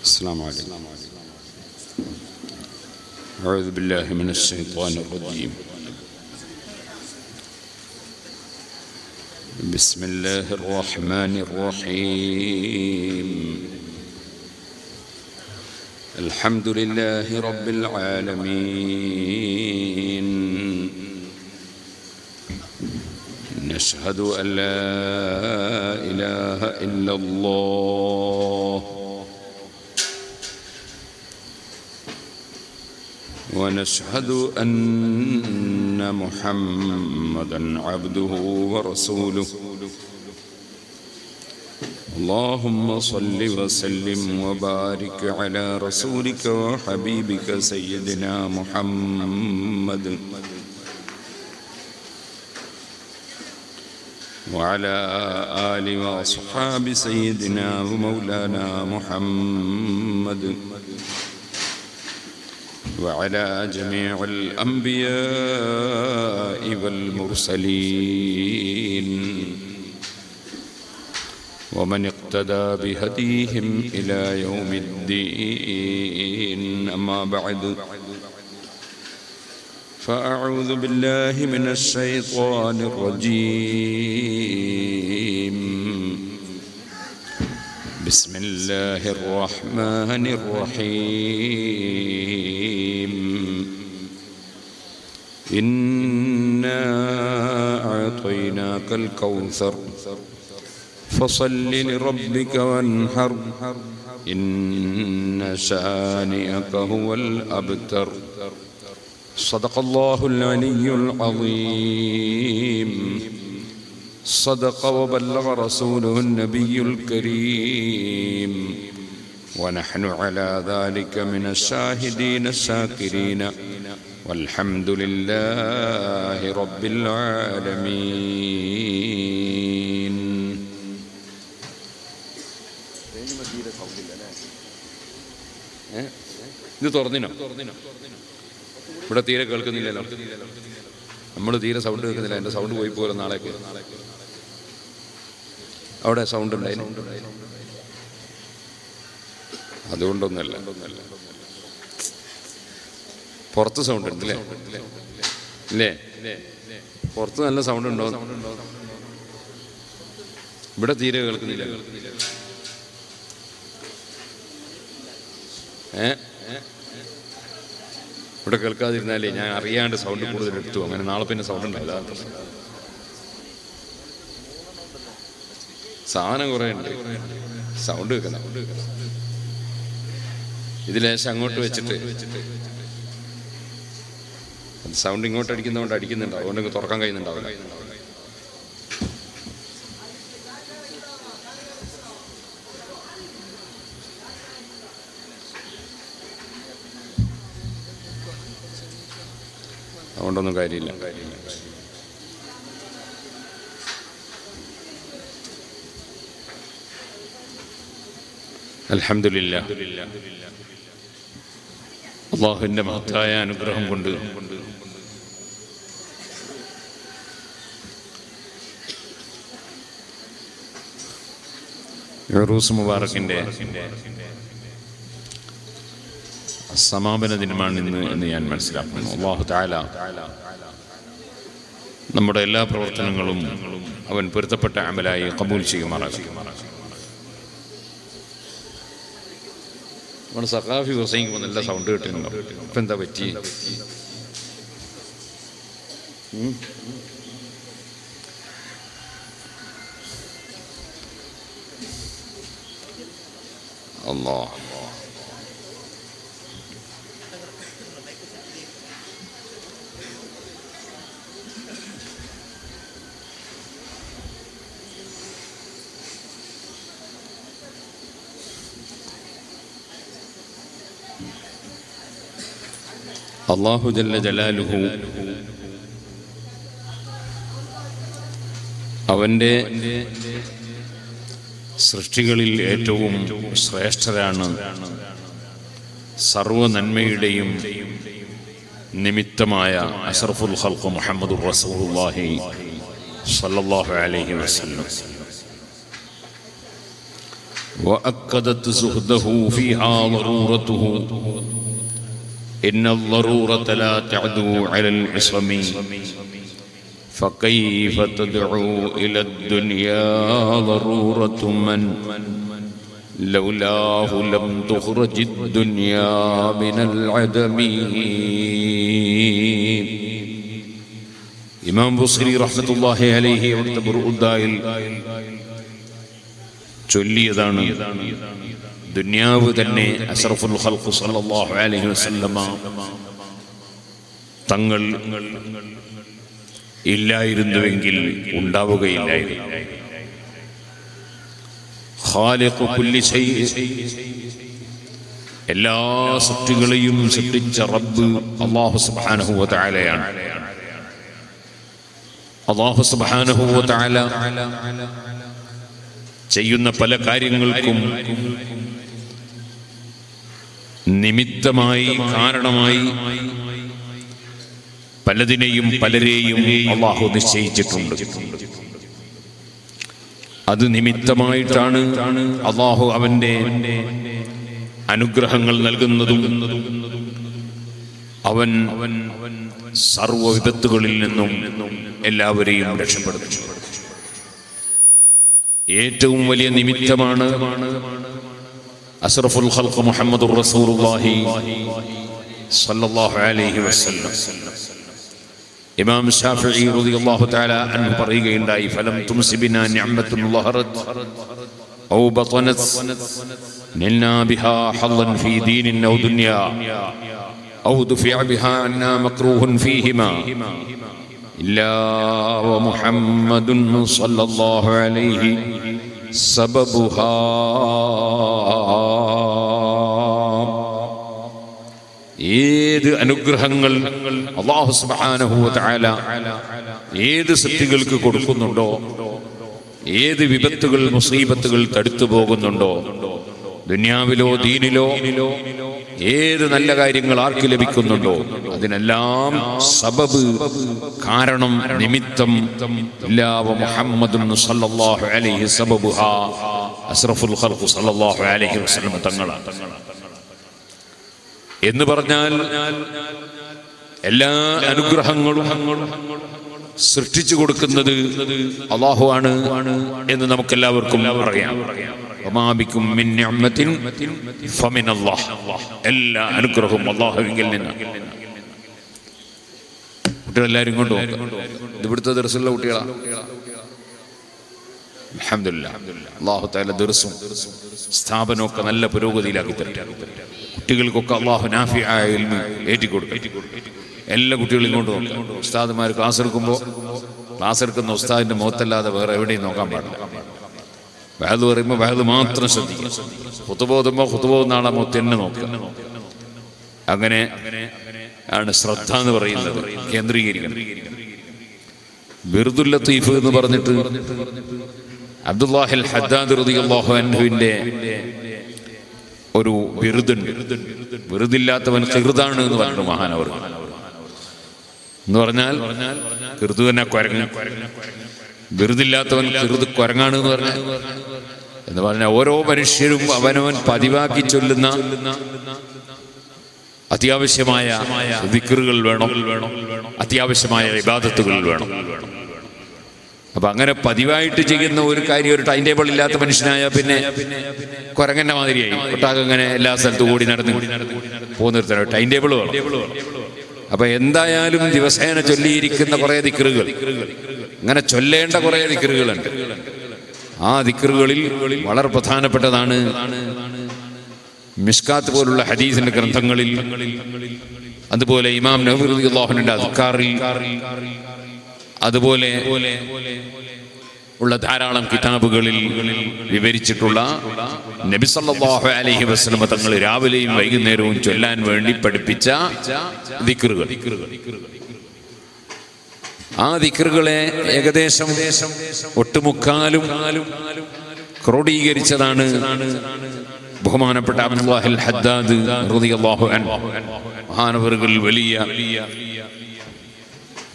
السلام عليكم أعوذ بالله من الشيطان الرجيم بسم الله الرحمن الرحيم الحمد لله رب العالمين نشهد أن لا إله إلا الله ونشهد أن محمدا عبده ورسوله اللهم صل وسلم وبارك على رسولك وحبيبك سيدنا محمد وعلى آل وأصحاب سيدنا ومولانا محمد وعلى جميع الأنبياء والمرسلين ومن اقتدى بهديهم إلى يوم الدين أما بعد فأعوذ بالله من الشيطان الرجيم بسم الله الرحمن الرحيم إنا أعطيناك الكوثر فصل لربك وانحر إن شانئك هو الأبتر صدق الله العلي العظيم صدق وبلغ رسوله النبي الكريم ونحن على ذلك من الشاهدين الشاكرين والحمد لله رب العالمين ഇത് തുറന്നിനോ ഇവിടെ തീരെ കേൾക്കുന്നില്ലല്ലോ നമ്മൾ തീരെ സൗണ്ട് കേൾക്കുന്നില്ല എൻ്റെ സൗണ്ട് പോയി പോലെ നാളേക്ക് അവിടെ സൗണ്ട് ഉണ്ടായിരുന്നു അതുകൊണ്ടൊന്നല്ല പുറത്ത് സൗണ്ട് ഉണ്ട് അല്ലേ ഇല്ലേ പുറത്ത് നല്ല സൗണ്ട് ഉണ്ടോ ഇവിടെ തീരെ കേൾക്കുന്നില്ല ഏ ഇവിടെ കേൾക്കാതിരുന്നാലേ ഞാൻ അറിയാണ്ട് സൗണ്ട് കൂടുതൽ എടുത്തു അങ്ങനെ നാളെ പിന്നെ സൗണ്ട് ഉണ്ടാവില്ല അതാണ് പ്രശ്നം സാധനം കുറേ ഉണ്ട് സൗണ്ട് വെക്കണം ഇതിലേശം അങ്ങോട്ട് വെച്ചിട്ട് സൗണ്ട് ഇങ്ങോട്ട് അടിക്കുന്നതുകൊണ്ട് അടിക്കുന്നുണ്ടാവും അതുകൊണ്ട് തുറക്കാൻ കഴിയുന്നുണ്ടാവില്ല അതുകൊണ്ടൊന്നും കാര്യമില്ല അൽഹംദുലില്ല അള്ളാഹുവിൻ്റെ മഹത്തായ അനുഗ്രഹം കൊണ്ട് റൂസ് മുബാറക്കിൻ്റെ സമാപന ദിനമാണ് ഇന്ന് എന്ന് ഞാൻ മനസ്സിലാക്കുന്നു അള്ളാഹു താല നമ്മുടെ എല്ലാ പ്രവർത്തനങ്ങളും അവൻ പൊരുത്തപ്പെട്ട അമലായി കബൂൽ ചെയ്യുമാറാകും നമ്മുടെ സഖാഫി പ്രസംഗിക്കുമ്പോൾ നല്ല സൗണ്ട് കിട്ടുന്നുണ്ടോ ഇപ്പം എന്താ പറ്റി അല്ലാ അള്ളാഹു ജല്ല ജലാലുഹു അവൻ്റെ സൃഷ്ടികളിൽ ഏറ്റവും ശ്രേഷ്ഠരാണ് സർവ നന്മയുടെയും നിമിത്തമായ അഷറഫുൽ ഖൽഖ് മുഹമ്മദ് റസൂലുള്ളാഹി സ്വല്ലല്ലാഹു അലൈഹി വസല്ലം وأكدت زهده فيها ضرورته إن الضرورة لا تعدو على العصم فكيف تدعو إلى الدنيا ضرورة من لولاه لم تخرج الدنيا من العدم ഇമാം ബുസ്രി റഹ്മത്തുള്ളാഹി അലൈഹി അവിടുത്തെ ബുറുദ്ദായിൽ ചൊല്ലിയതാണ് ദുന്യാവ് തന്നെ അഷറഫുൽ ഖൽഖ് സല്ലല്ലാഹു അലൈഹി വസല്ലമ തങ്ങൾ ഇല്ലായിരുന്നുവെങ്കിൽ ഉണ്ടാവുകയില്ലായിരുന്നു ഖാലിഖു കുല്ലി ശൈഇ എല്ലാ സൃഷ്ടികളെയും സൃഷ്ടിച്ച റബ്ബ് അല്ലാഹു സുബ്ഹാനഹു വ തആലയാണ് അള്ളാഹു സുബ്ഹാനഹു വ തആല ചെയ്യുന്ന പല കാര്യങ്ങൾക്കും നിമിത്തമായി കാരണമായി പലതിനെയും പലരെയും അള്ളാഹു നിശ്ചയിച്ചിട്ടുണ്ട് അത് നിമിത്തമായിട്ടാണ് അള്ളാഹു അവന്റെ അനുഗ്രഹങ്ങൾ നൽകുന്നതും അവൻ സർവ വിപത്തുകളിൽ നിന്നും എല്ലാവരെയും രക്ഷപ്പെടുത്തുന്നു ഏറ്റവും വലിയ നിമിത്തമാണ് അസ്റഫുൽ ഖൽഖ് മുഹമ്മദുർ റസൂലുള്ളാഹി സ്വല്ലല്ലാഹു അലൈഹി വസല്ലം ഇമാം ഷാഫിഈ റളിയല്ലാഹു തആല അൻഹു പറയുകയുണ്ടായി ഫലം തുംസിബിനാ നിഅമത്തുൻ ലഹറത് ഔ ബതനത് നിൽനാ ബിഹാ ഹളൻ ഫീ ദീനിൻ ഔ ദുനിയാ ഔ ദുഫിഅ ബിഹാ അന്നാ മക്റൂഹുൻ ഫീഹിമാ إلا ومحمد صلى الله عليه سببها ഏത് അനുഗ്രഹങ്ങൾ അള്ളാഹു സുബ്ഹാനഹു തആല ഏത് സൃഷ്ടികൾക്ക് കൊടുക്കുന്നുണ്ടോ ഏത് വിപത്തുകൾ മുസീബത്തുകൾ തടുത്തു പോകുന്നുണ്ടോ ദുനിയാവിലോ ദീനിലോ ഏത് നല്ല കാര്യങ്ങൾ ആർക്ക് ലഭിക്കുന്നുണ്ടോ അതിനെല്ലാം സബബ് കാരണം നിമിത്തം ഇല്ലാവ മുഹമ്മദുൻ സല്ലല്ലാഹു അലൈഹി സബബുഹാ അസ്റഫുൽ ഖൽഖ് സല്ലല്ലാഹു അലൈഹി വസല്ലം തങ്ങളാണ് എന്ന് പറഞ്ഞാൽ എല്ലാ അനുഗ്രഹങ്ങളും സൃഷ്ടിച്ചു കൊടുക്കുന്നത് അള്ളാഹു ആണ് എന്ന് നമുക്കെല്ലാവർക്കും അറിയാം വമാബിക്കും മിൻ നിഅമത്തിൻ ഫമിൻ അല്ലാഹ് എല്ലാ അനുഗ്രഹവും അള്ളാഹുവിങ്കിൽ നിന്ന് കുട്ടികളെല്ലാവരും കൊണ്ട് ഇത് ഇവിടുത്തെ ദർസുള്ള കുട്ടികളാണ് അൽഹംദുലില്ലാ അള്ളാഹു താല ദർസും സ്ഥാപനമൊക്കെ നല്ല പുരോഗതിയിലാക്കി തരട്ടെ കുട്ടികൾക്കൊക്കെ അള്ളാഹു നാഫി ആയ ഏറ്റിക്കൊടുക്കും എല്ലാ കുട്ടികളും ഇങ്ങോട്ട് നോക്കാം ഉസ്താദുമാർ ക്ലാസ് എടുക്കുമ്പോൾ ക്ലാസ് എടുക്കുന്ന ഉസ്താദിന്റെ മുഖത്തല്ലാതെ വേറെ എവിടെയും നോക്കാൻ പാടില്ല വഹദ് പറയുമ്പോൾ വഹദ് മാത്രം ശ്രദ്ധിക്കുക കുത്തുബോധുമ്പോൾ കുത്തുബോധുന്നാണ് മുഖത്ത് തന്നെ നോക്കുക അങ്ങനെ ആണ് ശ്രദ്ധ എന്ന് പറയുന്നത് കേന്ദ്രീകരിക്കണം ബിർദുൽ ലത്തീഫ് എന്ന് പറഞ്ഞിട്ട് അബ്ദുല്ലാഹിൽ ഹദ്ദാദ് റളിയല്ലാഹു അൻഹുവിന്റെ ഒരു ബിരുദുണ്ട് ബിരുദില്ലാത്തവൻ കിറുതാണ് എന്ന് പറഞ്ഞു മഹാനവർ എന്ന് പറഞ്ഞാൽ കിറുതു തന്നെ കുരങ്ങ് ബിരുദില്ലാത്തവൻ കിറുത് കുരങ്ങാണ് എന്ന് പറഞ്ഞാൽ എന്ന് പറഞ്ഞാൽ ഓരോ മനുഷ്യരും അവനവൻ പതിവാക്കി ചൊല്ലുന്ന അത്യാവശ്യമായ വിക്റുകൾ വേണം അത്യാവശ്യമായ ഇബാദത്തുകൾ വേണം അപ്പൊ അങ്ങനെ പതിവായിട്ട് ചെയ്യുന്ന ഒരു കാര്യം ഒരു ടൈം ടേബിൾ ഇല്ലാത്ത മനുഷ്യനായ പിന്നെ കുരങ്ങന്റെ മാതിരിയായി ഒട്ടാകെ ഇങ്ങനെ എല്ലാ സ്ഥലത്തും കൂടി നടന്ന് പോകുന്നിടത്തോ ടൈം ടേബിൾ വേണം അപ്പൊ എന്തായാലും ദിവസേന ചൊല്ലിയിരിക്കുന്ന കുറെ ദിക്കറുകൾ അങ്ങനെ ചൊല്ലേണ്ട കുറെ ദിക്കറുകളുണ്ട് ആ ദിക്കറുകളിൽ വളരെ പ്രധാനപ്പെട്ടതാണ് മിസ്കാത്ത് പോലുള്ള ഹദീസിന്റെ ഗ്രന്ഥങ്ങളിൽ അതുപോലെ ഇമാം നബിന്റെ അദ്കാറിൽ അതുപോലെ ഉള്ള ധാരാളം കിതാബുകളിൽ വിവരിച്ചിട്ടുള്ള നബി സല്ലല്ലാഹു അലൈഹി വസല്ലമ തങ്ങൾ രാവിലെയും വൈകുന്നേരവും ചൊല്ലാൻ വേണ്ടി പഠിപ്പിച്ച ദിക്റുകൾ ആ ദിക്റുകളെ ഏകദേശം ഒട്ടുമുക്കാലും ക്രോഡീകരിച്ചതാണ് ബഹുമാനപ്പെട്ട അബ്ദുല്ലാഹിൽ ഹദ്ദാദ് റളിയല്ലാഹു അൻഹു മഹാനവറുകൾ വലിയ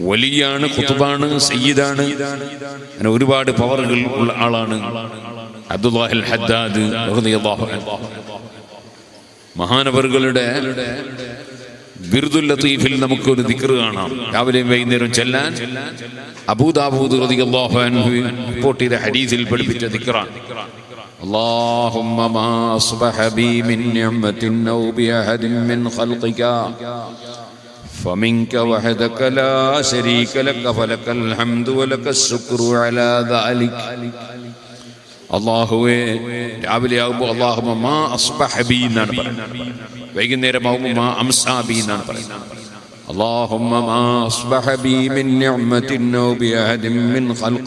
വലിയാണ് കുത്തുബാണ് സയ്യിദാണ് അങ്ങനെ ഒരുപാട് പവറുകൾ ഉള്ള ആളാണ് അബ്ദുല്ലാഹിൽ ഹദ്ദാദ് റളിയല്ലാഹു അൻഹു മഹാനവറുകളുടെ ബിർദുൽ ലത്തീഫിൽ നമുക്കൊരു ദിക്ർ കാണാം രാവിലെയും വൈകുന്നേരം ചെല്ലാൻ അബൂദാബൂദ് റളിയല്ലാഹു അൻഹു റിപ്പോർട്ട് ചെയ്ത ഹദീസിൽ പഠിപ്പിച്ച ദിക്റാണ് اللهم ما أصبح بي من نعمة أو بأحد من خلقك فمنك وحدك لا شريك لك فلك الحمد ولك الشكر على ذلك അള്ളാഹുവെ രാവിലെ ആകുമ്പോൾ അള്ളാഹു മാ അസ്ബഹബി എന്നാണ് പറയുന്നത് വൈകുന്നേരം ആകുമ്പോൾ മാ അംസാബി എന്നാണ് പറയുന്നത് اللهم ما أصبح بي من نعمة أو بأحد من خلقك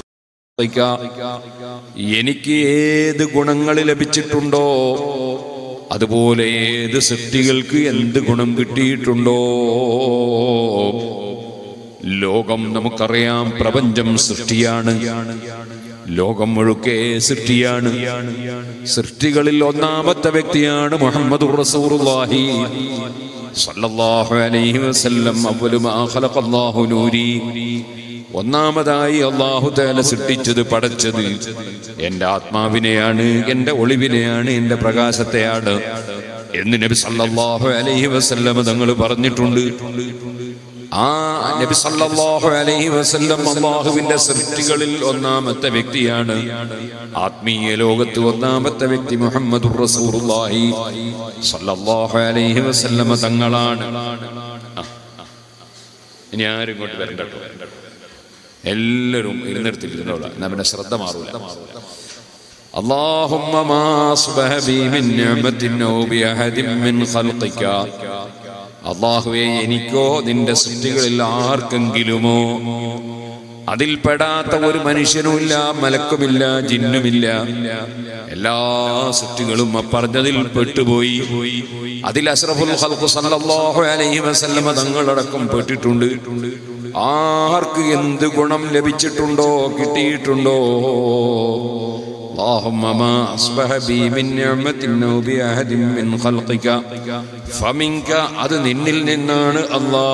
എനിക്ക് ഏത് ഗുണങ്ങൾ ലഭിച്ചിട്ടുണ്ടോ അതുപോലെ ഏത് സൃഷ്ടികൾക്ക് എന്ത് ഗുണം കിട്ടിയിട്ടുണ്ടോ ലോകം നമുക്കറിയാം പ്രപഞ്ചം സൃഷ്ടിയാണ് ലോകം മുഴുക്കെ സൃഷ്ടിയാണ് സൃഷ്ടികളിൽ ഒന്നാമത്തെ വ്യക്തിയാണ് മുഹമ്മദ് റസൂറുല്ലാഹി സല്ലല്ലാഹു അലൈഹി വസല്ലം അവ്വലു മാ ഖലഖല്ലാഹു നൂരി ഒന്നാമതായി അള്ളാഹു തേല സൃഷ്ടിച്ചത് പടച്ചത് എന്റെ ആത്മാവിനെയാണ് എന്റെ ഒളിവിനെയാണ് എന്റെ പ്രകാശത്തെയാണ് എന്ന് നബി സല്ലല്ലാഹു അലൈഹി വസല്ലം തങ്ങൾ പറഞ്ഞിട്ടുണ്ട് ആ നബി സല്ലല്ലാഹു അലൈഹി വസല്ലം അള്ളാഹുവിന്റെ സൃഷ്ടികളിൽ ഒന്നാമത്തെ വ്യക്തിയാണ് ആത്മീയ ലോകത്ത് ഒന്നാമത്തെ വ്യക്തി മുഹമ്മദ് റസൂലുള്ളാഹി സല്ലല്ലാഹു അലൈഹി വസല്ലം തങ്ങളാണ് ആ, ആ. ഇനി ആരും ഇങ്ങോട്ട് വരണ്ട കേട്ടോ. എല്ലാവരും ഇരുന്നിടത്തിരുന്നോളാം എന്നാ പിന്നെ ശ്രദ്ധ മാറൂല اللهم ما أصبح بي من نعمة أو بأحد من خلقك അള്ളാഹുവെ എനിക്കോ നിന്റെ സൃഷ്ടികളിൽ ആർക്കെങ്കിലുമോ അതിൽപ്പെടാത്ത ഒരു മനുഷ്യനുമില്ല മലക്കുമില്ല ജിന്നുമില്ല എല്ലാ സൃഷ്ടികളും അപ്പറഞ്ഞതിൽ പെട്ടുപോയി അതിൽ അഷ്റഫുൽ ഖൽഖ് സല്ലല്ലാഹു അലൈഹി വസല്ലമ തങ്ങളടക്കം പെട്ടിട്ടുണ്ട് ആർക്ക് എന്ത് ഗുണം ലഭിച്ചിട്ടുണ്ടോ കിട്ടിയിട്ടുണ്ടോ اللهم ما أصبح بي من نعمة أو بأحد من خلقك فمنك അത് നിന്നിൽ നിന്നാണ് അല്ലാ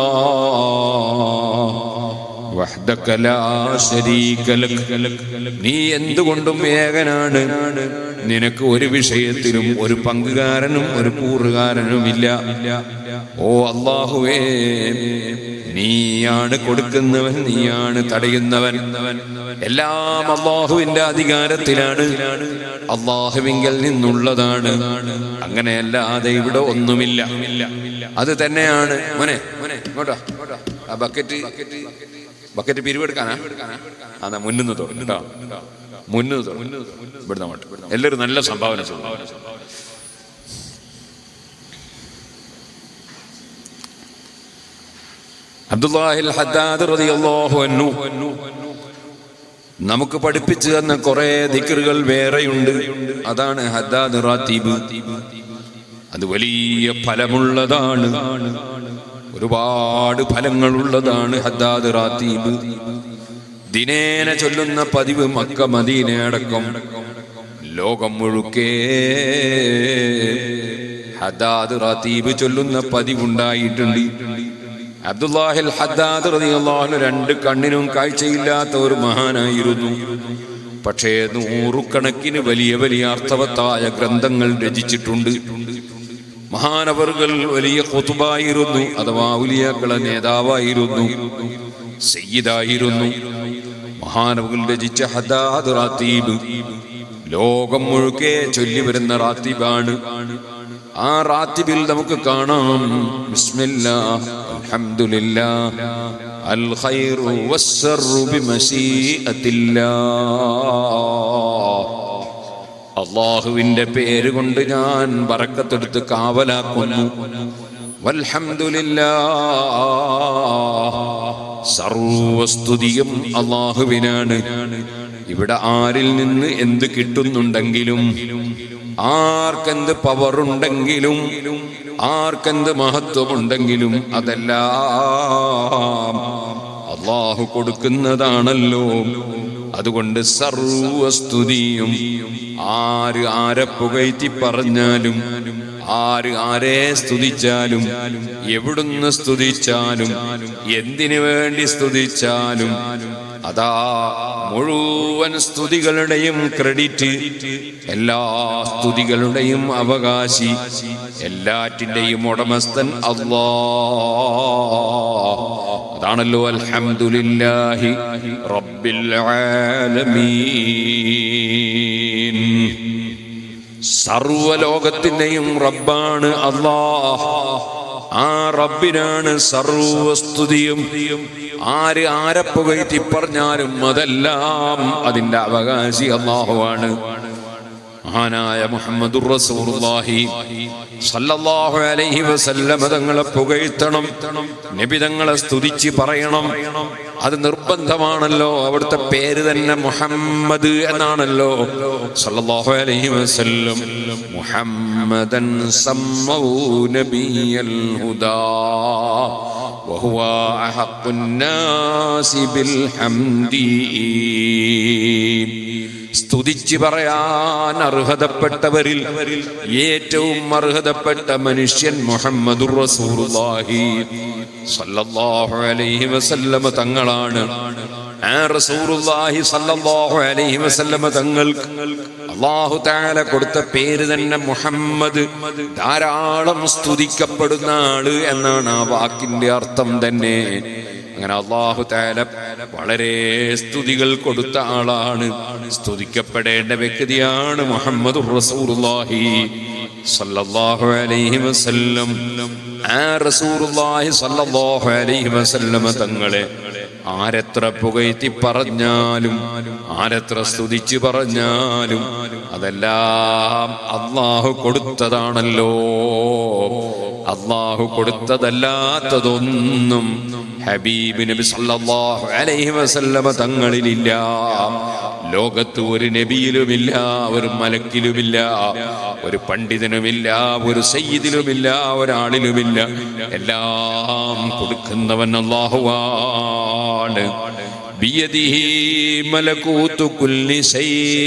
വഹ്ദക ലാ ശരീക ലക് നീ എന്തുകൊണ്ടും ഏകനാണ് നിനക്ക് ഒരു വിഷയത്തിലും ഒരു പങ്കുകാരനും ഒരു കൂറുകാരനുമില്ല ഓ അള്ളാഹുവേ നീയാണ് കൊടുക്കുന്നവൻ നീയാണ് തടയുന്നവൻ എല്ലാം അള്ളാഹുവിന്റെ അധികാരത്തിലാണ് അള്ളാഹുവിങ്കൽ നിന്നുള്ളതാണ് അങ്ങനെയല്ലാതെ ഇവിടെ ഒന്നുമില്ല അത് തന്നെയാണ് മോനെ മോനെ ഇങ്ങോട്ടോ ആ ബക്കറ്റ് ബക്കറ്റ് പിരിവെടുക്കാനാ അതാ മുന്നിന്ന് തുറന്നു കേട്ടോ മുന്നിന്ന് തുറന്നു ഇവിടുന്ന് അങ്ങോട്ട് എല്ലാവരും നല്ല സംഭാവന ചെയ്തു അബ്ദുല്ലാഹിൽ ഹദ്ദാദ് റളിയല്ലാഹു അൻഹു നമുക്ക് പഠിപ്പിച്ചു തന്ന കുറെ ദിക്റുകൾ വേറെയുണ്ട് അതാണ് ഹദ്ദാദ് റാത്തീബ് അത് വലിയ ഫലമുള്ളതാണ് ഒരുപാട് ഫലങ്ങളുള്ളതാണ് ഹദ്ദാദ് റാത്തീബ് ദിനേന ചൊല്ലുന്ന പതിവ് മക്ക മദീന അടക്കം ലോകം മുഴുക്കേ ഹദ്ദാദ് റാത്തീബ് ചൊല്ലുന്ന പതിവുണ്ടായിട്ടുണ്ട് അബ്ദുല്ലാഹിൽ ഹദ്ദാദ് റളിയല്ലാഹു രണ്ട് കണ്ണിനും കാഴ്ചയില്ലാത്ത ഒരു മഹാനായിരുന്നു പക്ഷേ നൂറുകണക്കിന് വലിയ വലിയ അർത്ഥവത്തായ ഗ്രന്ഥങ്ങൾ രചിച്ചിട്ടുണ്ട് മഹാനവറുകൾ വലിയ കൊത്തുബായിരുന്നു അഥവാ ഉലിയാക്കളെ നേതാവായിരുന്നു സയ്യിദായിരുന്നു മഹാനവകൾ രചിച്ച ഹദാദ് റാത്തീബ് ലോകം മുഴുക്കെ ചൊല്ലി വരുന്ന റാത്തീബാണ് ആ റാത്തിബിൽ നമുക്ക് കാണാം ബിസ്മില്ലാ അൽഹംദുലില്ലാ അൽ ഖൈറു വസ്സറു ബിമശീഅത്തില്ലാ അള്ളാഹുവിന്റെ പേര് കൊണ്ട് ഞാൻ ബറക്കത്തെടുത്ത് കാവലാക്കുന്നു വൽഹംദുലില്ലാ സർവസ്തുതിയും അള്ളാഹുവിനാണ് ഇവിടെ ആരിൽ നിന്ന് എന്ത് കിട്ടുന്നുണ്ടെങ്കിലും ആർക്കെന്ത് പവറുണ്ടെങ്കിലും ആർക്കെന്ത് മഹത്വമുണ്ടെങ്കിലും അതെല്ലാം അള്ളാഹു കൊടുക്കുന്നതാണല്ലോ അതുകൊണ്ട് സർവസ്തുതിയും ആര് ആരെ പുകഴ്ത്തി പറഞ്ഞാലും ആര് ആരെ സ്തുതിച്ചാലും എവിടുന്ന് സ്തുതിച്ചാലും എന്തിനു വേണ്ടി സ്തുതിച്ചാലും അതാ മുഴുവൻ സ്തുതികളുടെയും ക്രെഡിറ്റ് എല്ലാ സ്തുതികളുടെയും അവകാശി എല്ലാറ്റിന്റെയും ഉടമസ്ഥൻ അള്ളാ അതാണല്ലോ അൽഹംദുലില്ലാഹി റബ്ബിൽ ആലമീൻ സർവലോകത്തിന്റെയും റബ്ബാണ് അള്ളാഹ് ആ റബ്ബിനാണ് സർവസ്തുതിയും ആര് ആരെ പുകഴ്ത്തി പറഞ്ഞാലും അതെല്ലാം അതിന്റെ അവകാശി അള്ളാഹുവാണ് മഹാനായ മുഹമ്മദുർ റസൂലുള്ളാഹി സല്ലല്ലാഹു അലൈഹി വസല്ലമ തങ്ങളെ പുകഴ്ത്തണം നബി തങ്ങളെ സ്തുതിച്ച് പറയണം അത് നിർബന്ധമാണല്ലോ അവിടുത്തെ പേര് തന്നെ മുഹമ്മദ് എന്നാണല്ലോ സല്ലല്ലാഹു അലൈഹി വസല്ലം മുഹമ്മദൻ സമ്മൗ നബിയൽ ഹുദാ وهو أحق الناس بالحمد സ്തുതിച്ച് പറയാൻ അർഹതപ്പെട്ടവരിൽ ഏറ്റവും അർഹതപ്പെട്ട മനുഷ്യൻ മുഹമ്മദുർ റസൂലുള്ളാഹി സല്ലല്ലാഹു അലൈഹി വസല്ലമ തങ്ങളാണ് ആ റസൂലുള്ളാഹി സല്ലല്ലാഹു അലൈഹി വസല്ലമ തങ്ങൾക്ക് അള്ളാഹു താല കൊടുത്ത പേര് തന്നെ മുഹമ്മദ് ധാരാളം സ്തുതിക്കപ്പെടുന്ന ആള് എന്നാണ് ആ വാക്കിന്റെ അർത്ഥം തന്നെ അങ്ങനെ അള്ളാഹു താല വളരെ സ്തുതികൾ കൊടുത്ത ആളാണ് സ്തുതിക്കപ്പെടേണ്ട വ്യക്തിയാണ് മുഹമ്മദ് റസൂലുള്ളാഹി സല്ലല്ലാഹു അലൈഹി വസല്ലം ആ റസൂലുള്ളാഹി സല്ലല്ലാഹു അലൈഹി വസല്ലമ തങ്ങളെ ആരെത്ര പുകഴ്ത്തി പറഞ്ഞാലും ആരെത്ര സ്തുതിച്ച് പറഞ്ഞാലും അതെല്ലാം അള്ളാഹു കൊടുത്തതാണല്ലോ അള്ളാഹു കൊടുത്തതല്ലാത്തതൊന്നും ഹബീബ് നബി സല്ലല്ലാഹു അലൈഹി വസല്ലമ തങ്ങളിലില്ല ലോകത്ത് ഒരു നബിയിലുമില്ല ഒരു മലക്കിലുമില്ല ഒരു പണ്ഡിതനുമില്ല ഒരു സയ്യിദിലുമില്ല ഒരാളിലുമില്ല എല്ലാം കൊടുക്കുന്നവൻ അള്ളാഹുവാണ് ബിയദിഹി മലകൂത്തു കുല്ലി ശൈ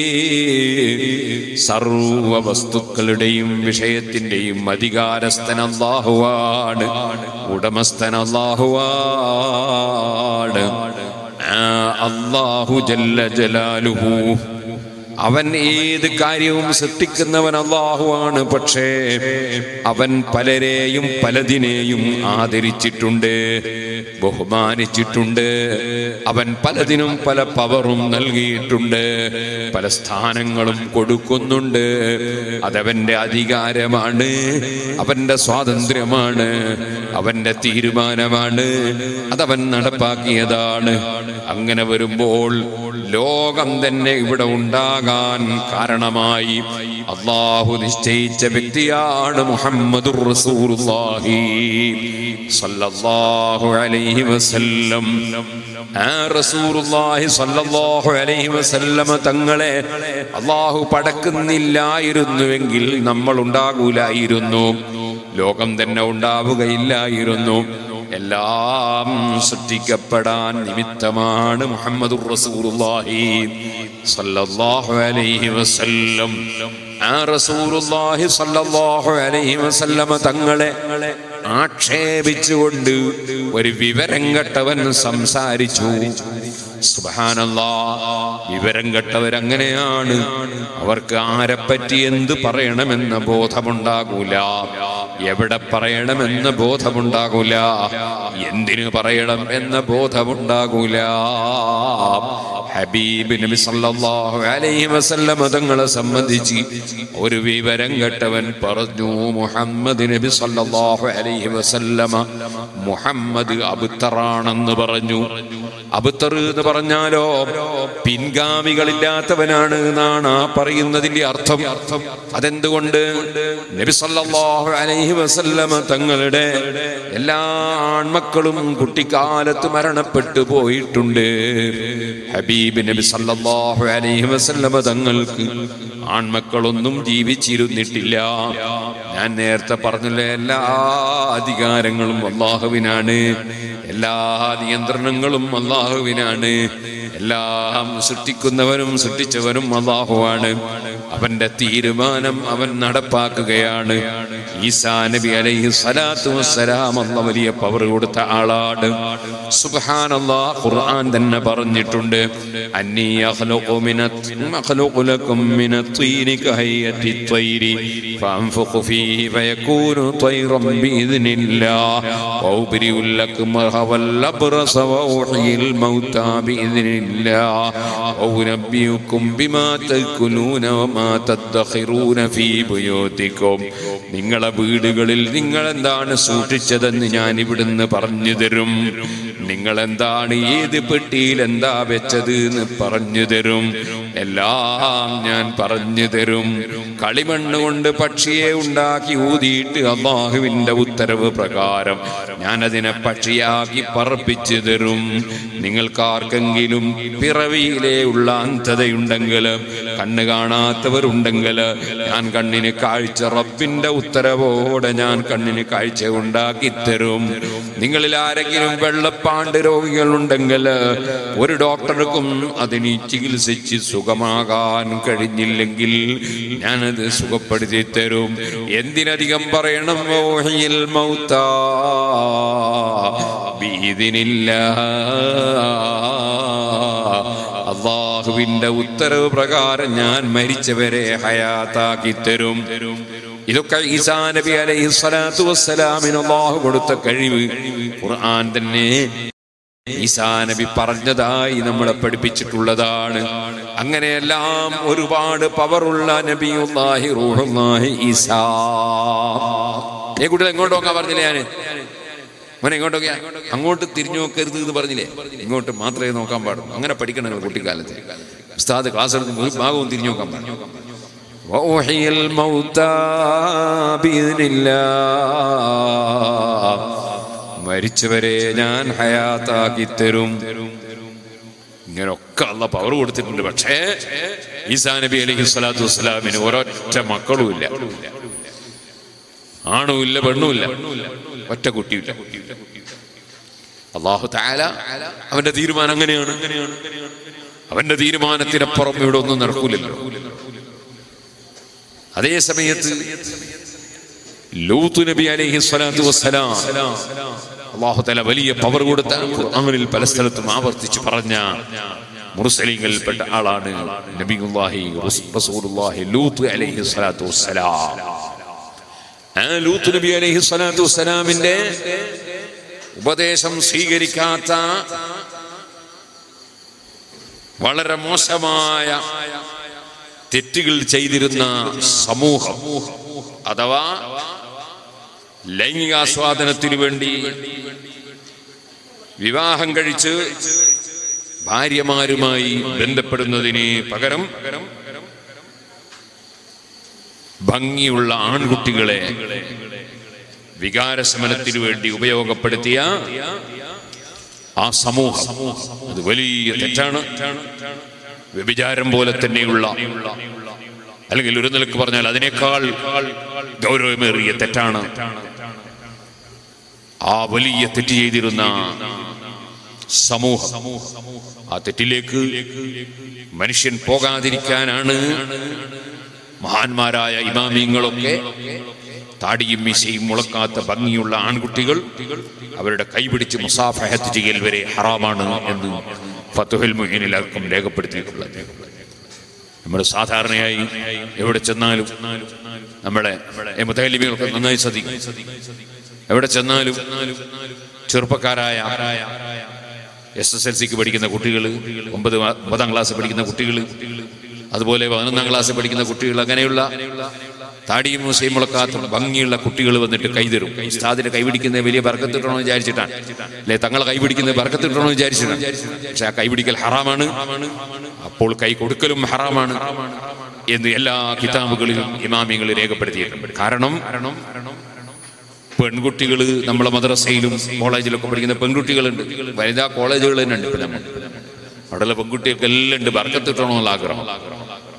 സർവ വസ്തുക്കളുടെയും വിഷയത്തിന്റെയും അധികാരസ്ഥൻ അള്ളാഹുവാണ് ഉടമസ്ഥൻ അള്ളാഹുവാണ് ആ അള്ളാഹു ജല്ല ജലാലുഹു അവൻ ഏത് കാര്യവും സൃഷ്ടിക്കുന്നവൻ അള്ളാഹുവാണ് പക്ഷേ അവൻ പലരെയും പലതിനെയും ആദരിച്ചിട്ടുണ്ട് ബഹുമാനിച്ചിട്ടുണ്ട് അവൻ പലതിനും പല പവറും നൽകിയിട്ടുണ്ട് പല സ്ഥാനങ്ങളും കൊടുക്കുന്നുണ്ട് അതവന്റെ അധികാരമാണ് അവന്റെ സ്വാതന്ത്ര്യമാണ് അവന്റെ തീരുമാനമാണ് അതവൻ നടപ്പാക്കിയതാണ് അങ്ങനെ വരുമ്പോൾ ലോകം തന്നെ ഇവിടെ ഉണ്ടാകാൻ കാരണമായി അള്ളാഹു നിശ്ചയിച്ച വ്യക്തിയാണ് മുഹമ്മദുർ റസൂലുള്ളാഹി സല്ലല്ലാഹു അലൈഹി വസല്ലം ആ റസൂലുള്ളാഹി സല്ലല്ലാഹു അലൈഹി വസല്ലമ തങ്ങളെ അള്ളാഹു പടക്കുന്നില്ലായിരുന്നുവെങ്കിൽ നമ്മൾ ഉണ്ടാകൂലായിരുന്നു ലോകം തന്നെ ഉണ്ടാവുകയില്ലായിരുന്നു എല്ലാം സൃഷ്ടിക്കപ്പെടാൻ നിമിത്തമാണ് മുഹമ്മദ് റസൂലുള്ളാഹി സല്ലല്ലാഹു അലൈഹി വസല്ലം ആ റസൂലുള്ളാഹി സല്ലല്ലാഹു അലൈഹി വസല്ലമ തങ്ങളെ ആക്ഷേപിച്ചുകൊണ്ട് ഒരു വിവരം കെട്ടവൻ സംസാരിച്ചു സുബാനല്ലാ വിവരം കെട്ടവരങ്ങനെയാണ് അവർക്ക് ആരെപ്പറ്റി എന്ത് പറയണമെന്ന ബോധമുണ്ടാകൂല എവിടെ പറയണമെന്ന ബോധമുണ്ടാകൂല എന്തിനു പറയണം എന്ന ബോധമുണ്ടാകൂല ഹബീബ് നബി സല്ലല്ലാഹു അലൈഹി വസല്ലം തങ്ങളെ സംബന്ധിച്ച് ഒരു വിവരം കെട്ടവൻ പറഞ്ഞു മുഹമ്മദ് നബി സല്ലല്ലാഹു അലൈഹി വസല്ലമ മുഹമ്മദ് അബുത്തറാണെന്ന് പറഞ്ഞു അബുത്തർ എന്ന് പറഞ്ഞാലോ പിൻഗാമികളില്ലാത്തവനാണ് എന്നാണ് ആ പറയുന്നതിന്റെ അർത്ഥം അതെന്തുകൊണ്ട് നബി സല്ലല്ലാഹു അലൈഹി വസല്ലമ തങ്ങളുടെ എല്ലാ ആൺമക്കളും കുട്ടിക്കാലത്ത് മരണപ്പെട്ടു പോയിട്ടുണ്ട് ഹബീബ് നബി സല്ലല്ലാഹു അലൈഹി വസല്ലമ തങ്ങൾക്ക് ആൺമക്കളൊന്നും ജീവിച്ചിരുന്നിട്ടില്ല ഞാൻ നേരത്തെ പറഞ്ഞില്ലേ എല്ലാ അധികാരങ്ങളും അള്ളാഹുവിനാണ് എല്ലാ നിയന്ത്രണങ്ങളും അള്ളാഹുവിനാണ് എല്ലാം സൃഷ്ടിക്കുന്നവനും സൃഷ്ടിച്ചവനും അള്ളാഹുവാണ് അവന്റെ തീരുമാനം അവൻ നടപ്പാക്കുകയാണ് ഈസാ നബി അലൈഹി സ്വലാത്തു വസ്സലാം അല്ല വലിയ പവർ കൊടുത്ത ആളാണ് സുബ്ഹാനല്ലാഹ് ഖുർആൻ തന്നെ പറഞ്ഞിട്ടുണ്ട് അന്നി അഖ്ലുഖു മിനത് അഖ്ലുഖു ലക്കും മിനത് തീനി കഹയ്യത്തി الطير فأنفخ فيه فيكون طيرا بإذن الله وأبرئ الأكمه والأبرص وأحيي الموتى بإذن الله وأنبئكم بما تأكلون وما تدخرون في بيوتكم നിങ്ങളെ വീടുകളിൽ നിങ്ങൾ എന്താണ് സൂക്ഷിച്ചതെന്ന് ഞാൻ ഇവിടുന്ന് പറഞ്ഞു തരും നിങ്ങൾ എന്താണ് ഏത് പെട്ടിയിൽ എന്താ വെച്ചത് എന്ന് പറഞ്ഞു തരും എല്ലാം ഞാൻ പറഞ്ഞു തരും കളിമണ്ണ് കൊണ്ട് പക്ഷിയെ ഉണ്ടാക്കി ഊതിയിട്ട് അള്ളാഹുവിന്റെ ഉത്തരവ് പ്രകാരം ഞാൻ അതിനെ പക്ഷിയാക്കി പറപ്പിച്ചു തരും നിങ്ങൾക്കാർക്കെങ്കിലും പിറവിയിലെ ഉള്ള അന്ധതയുണ്ടെങ്കിൽ കണ്ണ് കാണാത്തവരുണ്ടെങ്കിൽ ഞാൻ കണ്ണിന് കാഴ്ച റബ്ബിന്റെ ഉത്തരവോടെ ഞാൻ കണ്ണിന് കാഴ്ച ഉണ്ടാക്കി തരും നിങ്ങളിൽ ആരെങ്കിലും വെള്ളപ്പാണ്ട് രോഗികളുണ്ടെങ്കിൽ ഒരു ഡോക്ടർക്കും അതിന് ചികിത്സിച്ച് സുഖമാകാൻ കഴിഞ്ഞില്ലെങ്കിൽ ഞാനത് സുഖപ്പെടുത്തി തരും എന്തിനധികം പറയണം ഓഹിയിൽ മൗത്ത ബീദിനില്ല അള്ളാഹുവിന്റെ ഉത്തരവ് പ്രകാരം ഞാൻ മരിച്ചവരെ ഹയാത്താക്കി തരും ഇതൊക്കെ ഈസാ നബി അലൈഹി സ്വലാത്തു വസ്സലാമിന് അള്ളാഹു കൊടുത്ത കഴിവ് ഖുർആൻ തന്നെ ഈസാ നബി പറഞ്ഞതായി നമ്മളെ പഠിപ്പിച്ചിട്ടുള്ളതാണ് അങ്ങനെയെല്ലാം ഒരുപാട് പവറുള്ള നബിയുല്ലാഹി റൂഹുല്ലാഹി ഈസാ ഏ കുട്ടികൾ എങ്ങോട്ട് നോക്കാൻ പറഞ്ഞില്ലേ ഞാന് മോനെ ഇങ്ങോട്ടൊക്കെ അങ്ങോട്ട് തിരിഞ്ഞു നോക്കരുത് എന്ന് പറഞ്ഞില്ലേ ഇങ്ങോട്ട് മാത്രമേ നോക്കാൻ പാടുള്ളൂ അങ്ങനെ പഠിക്കണം നിങ്ങൾ കുട്ടിക്കാലത്ത് ഉസ്താദ് ക്ലാസ് എടുക്കുമ്പോൾ ഒരു ഭാഗവും തിരിഞ്ഞു നോക്കാൻ പാടില്ല وأحيي الموتى بإذن الله മരിച്ചവരെ ഞാൻ ഹയാത്താക്കി തരും ഇങ്ങനൊക്കെ അള്ള പവർ കൊടുത്തിട്ടുണ്ട് പക്ഷേ ഈസാ നബി അലൈഹി സ്വലാത്തു വസ്സലാമിന് ഒരൊറ്റ മക്കളുമില്ല ആണുമില്ല പെണ്ണുമില്ല ഒറ്റ കുട്ടിയില്ല അള്ളാഹു താല അവന്റെ തീരുമാനം അങ്ങനെയാണ് അവന്റെ തീരുമാനത്തിനപ്പുറം ഇവിടെ ഒന്നും നടക്കൂലല്ലോ അതേ സമയത്ത് ലൂത്ത് നബി അലൈഹി സ്വലാത്തു വസ്സലാം അള്ളാഹു തല വലിയ പവർ കൊടുത്ത ഖുർആനിൽ പല സ്ഥലത്തും ആവർത്തിച്ച് പറഞ്ഞ മുർസലിങ്ങളിൽപ്പെട്ട ആളാണ് നബിയുല്ലാഹി റസൂലുള്ളാഹി ലൂത്ത് അലൈഹി സ്വലാത്തു വസ്സലാം ആ ലൂത്ത് നബി അലൈഹി സ്വലാത്തു വസ്സലാമിന്റെ ഉപദേശം സ്വീകരിക്കാത്ത വളരെ മോശമായ തെറ്റുകൾ ചെയ്തിരുന്ന സമൂഹം അഥവാ ലൈംഗികാസ്വാദനത്തിനു വേണ്ടി വിവാഹം കഴിച്ച് ഭാര്യമാരുമായി ബന്ധപ്പെടുന്നതിന് പകരം ഭംഗിയുള്ള ആൺകുട്ടികളെ വികാരശമനത്തിനു വേണ്ടി ഉപയോഗപ്പെടുത്തിയ ആ സമൂഹം അത് വലിയ തെറ്റാണ് വ്യഭിചാരം പോലെ തന്നെയുള്ള അല്ലെങ്കിൽ ഒരു നിലക്ക് പറഞ്ഞാൽ അതിനേക്കാൾ ഗൗരവമേറിയ തെറ്റാണ് ആ വലിയ തെറ്റ് ചെയ്തിരുന്ന സമൂഹം ആ തെറ്റിലേക്ക് മനുഷ്യൻ പോകാതിരിക്കാനാണ് മഹാന്മാരായ ഇമാമിങ്ങളൊക്കെ താടിയും മീശയും മുളക്കാത്ത ഭംഗിയുള്ള ആൺകുട്ടികൾ അവരുടെ കൈപിടിച്ച് മുസാഫഹത്ത് ചെയ്യൽ വരെ ഹറാമാണ് എന്ന് ഫത്തുഹൽ മുഹീനിലടക്കം രേഖപ്പെടുത്തിയിട്ടുള്ളത് നമ്മൾ സാധാരണയായി എവിടെ ചെന്നാലും നമ്മളെ മുത്തലിമികളൊക്കെ നന്നായി ശ്രദ്ധിക്കും എവിടെ ചെന്നാലും ചെറുപ്പക്കാരായ എസ് എസ് എൽ സിക്ക് പഠിക്കുന്ന കുട്ടികൾ ഒമ്പത് ഒമ്പതാം ക്ലാസ് പഠിക്കുന്ന കുട്ടികൾ അതുപോലെ പതിനൊന്നാം ക്ലാസ് പഠിക്കുന്ന കുട്ടികൾ അങ്ങനെയുള്ള താടിയും മൂസയും മുളക്കാത്ത ഭംഗിയുള്ള കുട്ടികൾ വന്നിട്ട് കൈതരും ഉസ്താദിന്റെ കൈപിടിക്കുന്നത് വലിയ ബർക്കത്തിട്ടണോ വിചാരിച്ചിട്ടാണ് അല്ലെ തങ്ങളെ കൈപിടിക്കുന്നത് ബർക്കത്തിട്ടണോ വിചാരിച്ചിട്ടാണ് പക്ഷെ ആ കൈപിടിക്കൽ ഹറാമാണ് അപ്പോൾ കൈ കൊടുക്കലും ഹറാമാണ് എന്ന് എല്ലാ കിതാബുകളിലും ഇമാമികൾ രേഖപ്പെടുത്തിയിട്ടുണ്ട് കാരണം പെൺകുട്ടികൾ നമ്മളെ മദ്രസയിലും കോളേജിലൊക്കെ പഠിക്കുന്ന പെൺകുട്ടികളുണ്ട് വനിതാ കോളേജുകൾ തന്നെ ഉണ്ട് ഇപ്പൊ നമ്മൾ അവിടെയുള്ള പെൺകുട്ടികൾക്ക് എല്ലാം ഉണ്ട് ബർക്കത്തിട്ടണമെന്നുള്ള ആഗ്രഹം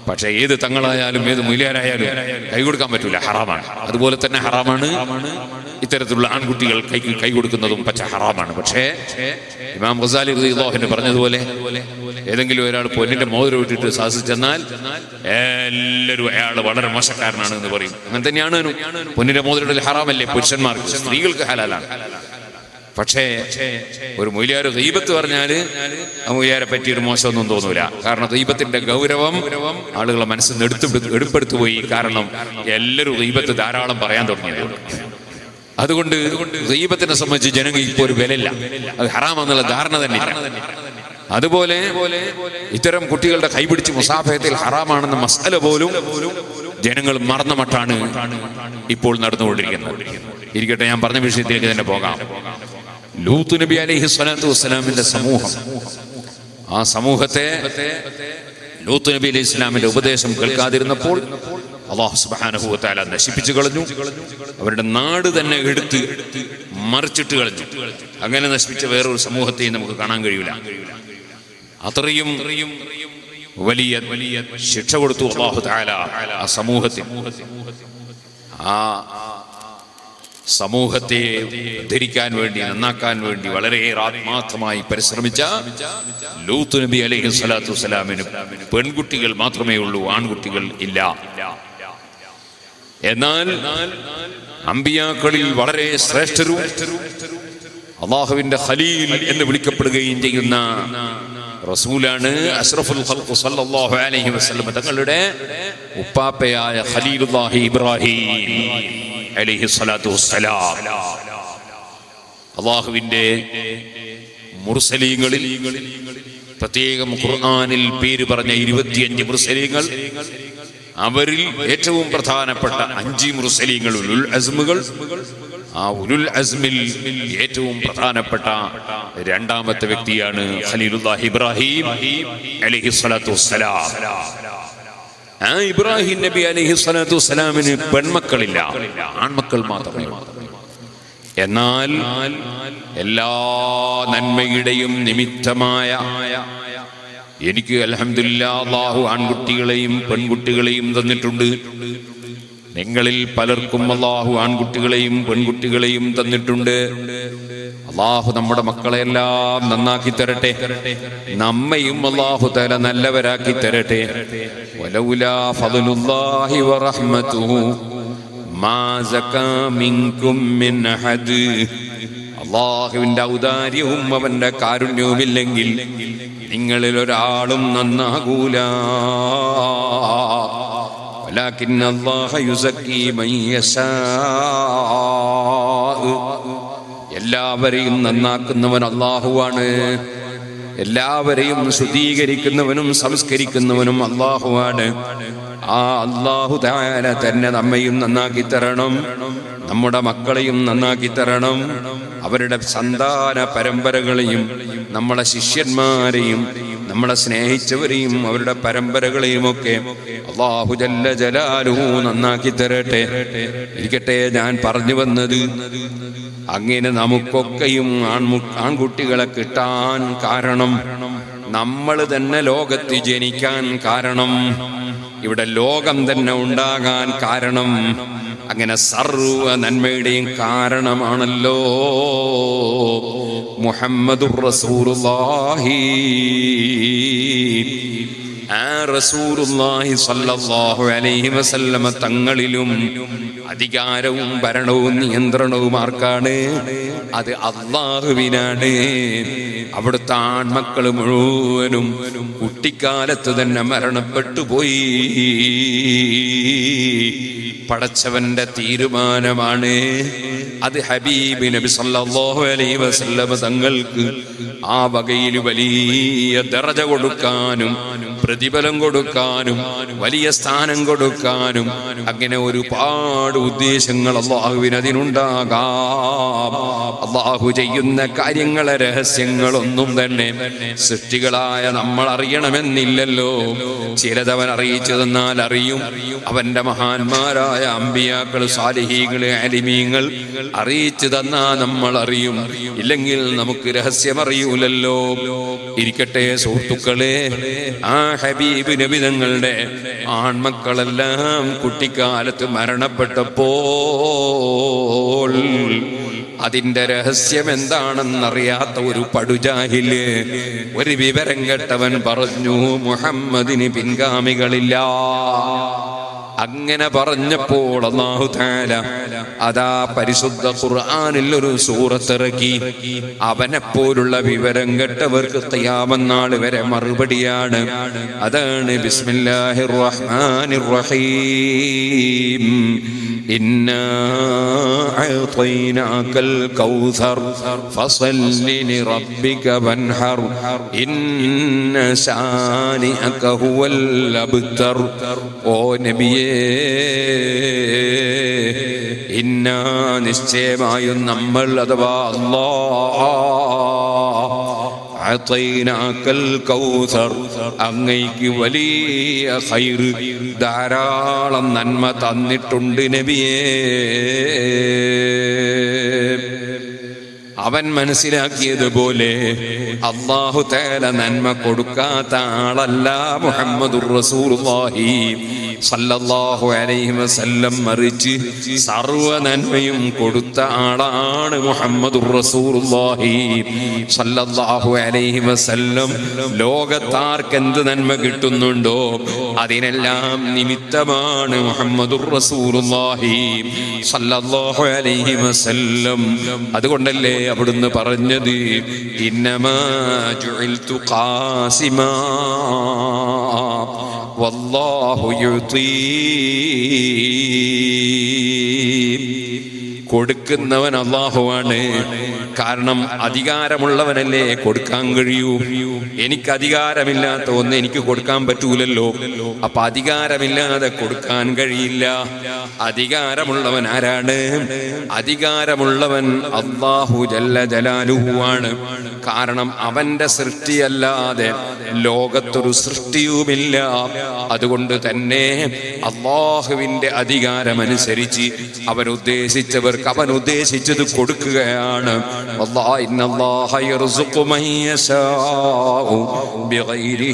പക്ഷെ ഏത് തങ്ങളായാലും ഏത് മൂല്യാരായാലും കൈ കൊടുക്കാൻ പറ്റൂല ഹറാമാണ് അതുപോലെ തന്നെ ഹറാമാണ് ഇത്തരത്തിലുള്ള ആൺകുട്ടികൾ കൈ കൈ കൊടുക്കുന്നതും പച്ച ഹറാമാണ് പക്ഷേ ഇമാം ഗസാലി റളിയല്ലാഹു പറഞ്ഞതുപോലെ ഏതെങ്കിലും ഒരാൾ പൊന്നിന്റെ മോതിരം ഇട്ടിട്ട് സാധിച്ചെന്നാൽ എല്ലാവരും അയാൾ വളരെ മോശക്കാരനാണ് എന്ന് പറയും അങ്ങനെ തന്നെയാണ് പൊന്നിന്റെ മോതിരം ഹറാമല്ലേ പുരുഷന്മാർക്ക് സ്ത്രീകൾക്ക് ഹലാലാണ് പക്ഷേ ഒരു മൊയ്ലിയാർ ദൈവത്ത് പറഞ്ഞാല് ആ മൊയ്ലിയാരെ പറ്റി ഒരു മോശമൊന്നും തോന്നൂല കാരണം ദൈവത്തിന്റെ ഗൗരവം ആളുകളെ മനസ്സിൽ നിന്ന് എടുത്തു എടുപ്പെടുത്തു പോയി കാരണം എല്ലാവരും ദൈവത്ത് ധാരാളം പറയാൻ തുടങ്ങിയത് അതുകൊണ്ട് ദൈവത്തിനെ സംബന്ധിച്ച് ജനങ്ങൾ ഇപ്പോൾ ഒരു വിലയില്ല അത് ഹറാമെന്നുള്ള ധാരണ തന്നെ ഇല്ല അതുപോലെ ഇത്തരം കുട്ടികളുടെ കൈപിടിച്ച് മുസാഫയത്തിൽ ഹറാമാണെന്ന മസാല പോലും ജനങ്ങൾ മറന്ന മട്ടാണ് ഇപ്പോൾ നടന്നുകൊണ്ടിരിക്കുന്നത് ഇരിക്കട്ടെ ഞാൻ പറഞ്ഞ വിഷയത്തിലേക്ക് തന്നെ പോകാം ലൂത്ത് നബി അലൈഹി സ്വലാത്തു വസ്സലാമിന്റെ സമൂഹം ആ സമൂഹത്തെ ലൂത്ത് നബി അലൈഹി ഇസ്ലാമിന്റെ ഉപദേശം കേൾക്കാതിരുന്നപ്പോൾ അള്ളാഹു സുബ്ഹാനഹു വതആല നശിപ്പിച്ചു കളഞ്ഞു അവരുടെ നാട് തന്നെ എടുത്ത് മറിച്ചിട്ട് കളഞ്ഞു അങ്ങനെ നശിപ്പിച്ച വേറൊരു സമൂഹത്തെയും നമുക്ക് കാണാൻ കഴിയില്ല അത്രയും വലിയ വലിയ ശിക്ഷ കൊടുത്തു അള്ളാഹു തആല ആ സമൂഹത്തിൽ ആ സമൂഹത്തെ ധരിക്കാൻ വേണ്ടി നന്നാക്കാൻ വേണ്ടി വളരെയേറെ ആത്മാർത്ഥമായി പരിശ്രമിച്ച ലൂത്ത് നബി അലൈഹി സ്വലാത്തു വസ്സലാമിന് പെൺകുട്ടികൾ മാത്രമേ ഉള്ളൂ ആൺകുട്ടികൾ ഇല്ല എന്നാൽ അമ്പിയാക്കളിൽ വളരെ ശ്രേഷ്ഠരും അള്ളാഹുവിന്റെ ഖലീൽ എന്ന് വിളിക്കപ്പെടുകയും ചെയ്യുന്ന റസൂലാണ് അഷ്റഫുൽ ഖൽഖ് സല്ലല്ലാഹു അലൈഹി വസല്ലം തങ്ങളുടെ ഉപ്പാപ്പയായ ഖലീലുല്ലാഹി ഇബ്രാഹിം അലൈഹി സ്വലാത്തു വസ്സലാം അള്ളാഹുവിന്റെ മുർസലീങ്ങളിൽ പ്രത്യേകം ഖുർആനിൽ പേര് പറഞ്ഞ ഇരുപത്തിയഞ്ച് മുർസലീങ്ങൾ അവരിൽ ഏറ്റവും പ്രധാനപ്പെട്ട അഞ്ച് മുർസലീങ്ങൾ ഉലുൽ അസ്മുകൾ ആ ഉലുൽ അസ്മിൽ ഏറ്റവും പ്രധാനപ്പെട്ട രണ്ടാമത്തെ വ്യക്തിയാണ് ഖലീലുല്ലാഹി ഇബ്രാഹിം അലൈഹി സ്വലാത്തു വസ്സലാം ആ ഇബ്രാഹിം നബി അലൈഹി സ്വലാത്തു വസ്സലാമിന് പെൺമക്കളില്ല ആൺമക്കൾ മാത്രമേ ഉള്ളൂ. എന്നാൽ എല്ലാ നന്മയുടെയും നിമിത്തമായ എനിക്ക് അൽഹംദുലില്ലാ അള്ളാഹു ആൺകുട്ടികളെയും പെൺകുട്ടികളെയും തന്നിട്ടുണ്ട് നിങ്ങളിൽ പലർക്കും അള്ളാഹു ആൺകുട്ടികളെയും പെൺകുട്ടികളെയും തന്നിട്ടുണ്ട് അള്ളാഹു നമ്മുടെ മക്കളെല്ലാം നന്നാക്കി തരട്ടെ നമ്മയും അള്ളാഹു തല നല്ലവരാക്കി തരട്ടെ വലൗലാ ഫضലുല്ലാഹി വറഹ്മതുഹു മാ സകാ മിൻകും മിൻ അഹദ് അള്ളാഹുവിന്റെ ഔദാര്യവും അവന്റെ കാരുണ്യവുമില്ലെങ്കിൽ നിങ്ങളിൽ ഒരാളും നന്നാകൂല ولكن الله يزكي من يشاء എല്ലാവരെയും നന്നാക്കുന്നവൻ അള്ളാഹുവാണ് എല്ലാവരെയും ശുദ്ധീകരിക്കുന്നവനും സംസ്കരിക്കുന്നവനും അള്ളാഹുവാണ് ആ അള്ളാഹു താര തന്നെ നമ്മയും നന്നാക്കി തരണം നമ്മുടെ മക്കളെയും നന്നാക്കി തരണം അവരുടെ സന്താന പരമ്പരകളെയും നമ്മളെ ശിഷ്യന്മാരെയും നമ്മളെ സ്നേഹിച്ചവരെയും അവരുടെ പരമ്പരകളെയും ഒക്കെ അള്ളാഹു ജല്ല ജലാലുഹു നന്നാക്കി തരട്ടെ ഇരിക്കട്ടെ ഞാൻ പറഞ്ഞു വന്നത് അങ്ങനെ നമുക്കൊക്കെയും ആൺമു ആൺകുട്ടികളെ കിട്ടാൻ കാരണം നമ്മൾ തന്നെ ലോകത്ത് ജനിക്കാൻ കാരണം ഇവിടെ ലോകം തന്നെ ഉണ്ടാകാൻ കാരണം അങ്ങനെ സർവ നന്മയുടെയും കാരണമാണല്ലോ മുഹമ്മദുർ റസൂലുള്ളാഹി ആ റസൂലുള്ളാഹി സ്വല്ലല്ലാഹു അലൈഹി വസല്ലമ തങ്ങളിലും അധികാരവും ഭരണവും നിയന്ത്രണവും ആർക്കാണ് അത് അള്ളാഹുവിനാണ് അവിടുത്തെ ആൺമക്കൾ മുഴുവനും കുട്ടിക്കാലത്ത് തന്നെ മരണപ്പെട്ടു പോയി പടച്ചവന്റെ തീരുമാനമാണ് അത് ഹബീബ് നബി സല്ലല്ലാഹു അലൈഹി വസല്ലമ തങ്ങൾക്ക് ആ വകയിൽ വലിയ ദറജ കൊടുക്കാനും പ്രതിഫലം കൊടുക്കാനും വലിയ സ്ഥാനം കൊടുക്കാനും അങ്ങനെ ഒരുപാട് ഒരുപാട് ഉദ്ദേശങ്ങൾ അള്ളാഹുവിന് അതിനുണ്ടാകാം അള്ളാഹു ചെയ്യുന്ന കാര്യങ്ങളെ രഹസ്യങ്ങളൊന്നും തന്നെ സൃഷ്ടികളായ നമ്മൾ അറിയണമെന്നില്ലല്ലോ ചിലതവൻ അറിയിച്ചു തന്നാൽ അറിയും അവന്റെ മഹാന്മാരായ അമ്പിയാക്കൾ സാലിഹീകള് അലിമീങ്ങൾ അറിയിച്ചു തന്നാ നമ്മൾ അറിയും ഇല്ലെങ്കിൽ നമുക്ക് രഹസ്യം അറിയൂലല്ലോ ഇരിക്കട്ടെ സുഹൃത്തുക്കളെ ആ ഹബീബ് നബിതങ്ങളുടെ ആൺമക്കളെല്ലാം കുട്ടിക്കാലത്ത് മരണപ്പെട്ടപ്പോൾ അതിന്റെ രഹസ്യം എന്താണെന്നറിയാത്ത ഒരു പടുജാഹില് ഒരു വിവരം കെട്ടവൻ പറഞ്ഞു മുഹമ്മദിന് പിൻഗാമികളില്ല അങ്ങനെ പറഞ്ഞപ്പോൾ അള്ളാഹു താല അതാ പരിശുദ്ധ ഖുർആനിൽ ഒരു സൂറത്തിറക്കി അവനെപ്പോലുള്ള വിവരം കെട്ടവർക്ക് തയ്യാമെന്നാൾ വരെ മറുപടിയാണ് അതാണ് ബിസ്മില്ലാഹിർ റഹ്മാനിർ റഹീം إنا أعطيناك الكوثر فصل لربك وانحر إن شانئك هو الأبتر ഓ നബിയേ ഇന്ന നിശ്ചയമായും നമ്മൾ അഥവാ അല്ലാ അഅതൈനാക്കൽ കൗസർ അങ്ങയ്ക്ക് വലിയ ഖൈറ് ധാരാളം നന്മ തന്നിട്ടുണ്ട് നബിയേ അവൻ മനസ്സിലാക്കിയതുപോലെ അള്ളാഹു തേല നന്മ കൊടുക്കാത്ത ആളല്ല മുഹമ്മദുർ റസൂലുള്ളാഹി സല്ലല്ലാഹു അലൈഹി വസല്ലം മറിച്ച് സർവ നന്മയും കൊടുത്ത ആളാണ് മുഹമ്മദുർ റസൂലുള്ളാഹി സല്ലല്ലാഹു അലൈഹി വസല്ലം ലോകത്താർക്ക് എന്ത് നന്മ കിട്ടുന്നുണ്ടോ അതിനെല്ലാം നിമിത്തമാണ് മുഹമ്മദുർ റസൂലുള്ളാഹി സല്ലല്ലാഹു അലൈഹി വസല്ലം അതുകൊണ്ടല്ലേ അവിടുന്ന് പറഞ്ഞത് ഇന്നമാ ജുഇൽതു ഖാസിമാ വല്ലാഹു യുതീ കൊടുക്കുന്നവൻ അള്ളാഹുവാണ് കാരണം അധികാരമുള്ളവനല്ലേ കൊടുക്കാൻ കഴിയൂ എനിക്ക് അധികാരമില്ലാത്ത ഒന്ന് എനിക്ക് കൊടുക്കാൻ പറ്റൂലല്ലോ അപ്പൊ അധികാരമില്ലാതെ കൊടുക്കാൻ കഴിയില്ല അധികാരമുള്ളവൻ ആരാണ് അധികാരമുള്ളവൻ അള്ളാഹു ജല്ല ജലാലുഹുവാണ് കാരണം അവന്റെ സൃഷ്ടിയല്ലാതെ ലോകത്തൊരു സൃഷ്ടിയുമില്ല അതുകൊണ്ട് തന്നെ അള്ളാഹുവിന്റെ അധികാരമനുസരിച്ച് അവൻ ഉദ്ദേശിച്ചവർക്ക് അവൻ ഉദ്ദേശിച്ചത് കൊടുക്കുകയാണ് അല്ലാഹ് ഇന്നല്ലാഹ യർസുഖു മൻ യശാഉ ബിഗൈരി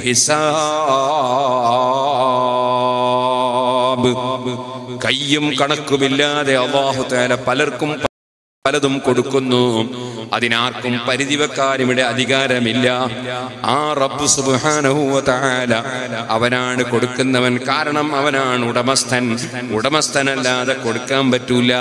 ഹിസാബ് കയ്യും കണക്കുമില്ലാതെ അള്ളാഹു തആല പലർക്കും പലതും കൊടുക്കുന്നു അതിനാർക്കും പരിധി വെക്കാൻ ഇവിടെ അധികാരമില്ല ആ റബ്ബ് സുബ്ഹാനഹു വ തആല അവനാണ് കൊടുക്കുന്നവൻ കാരണം അവനാണ് ഉടമസ്ഥൻ ഉടമസ്ഥനല്ലാതെ കൊടുക്കാൻ പറ്റൂല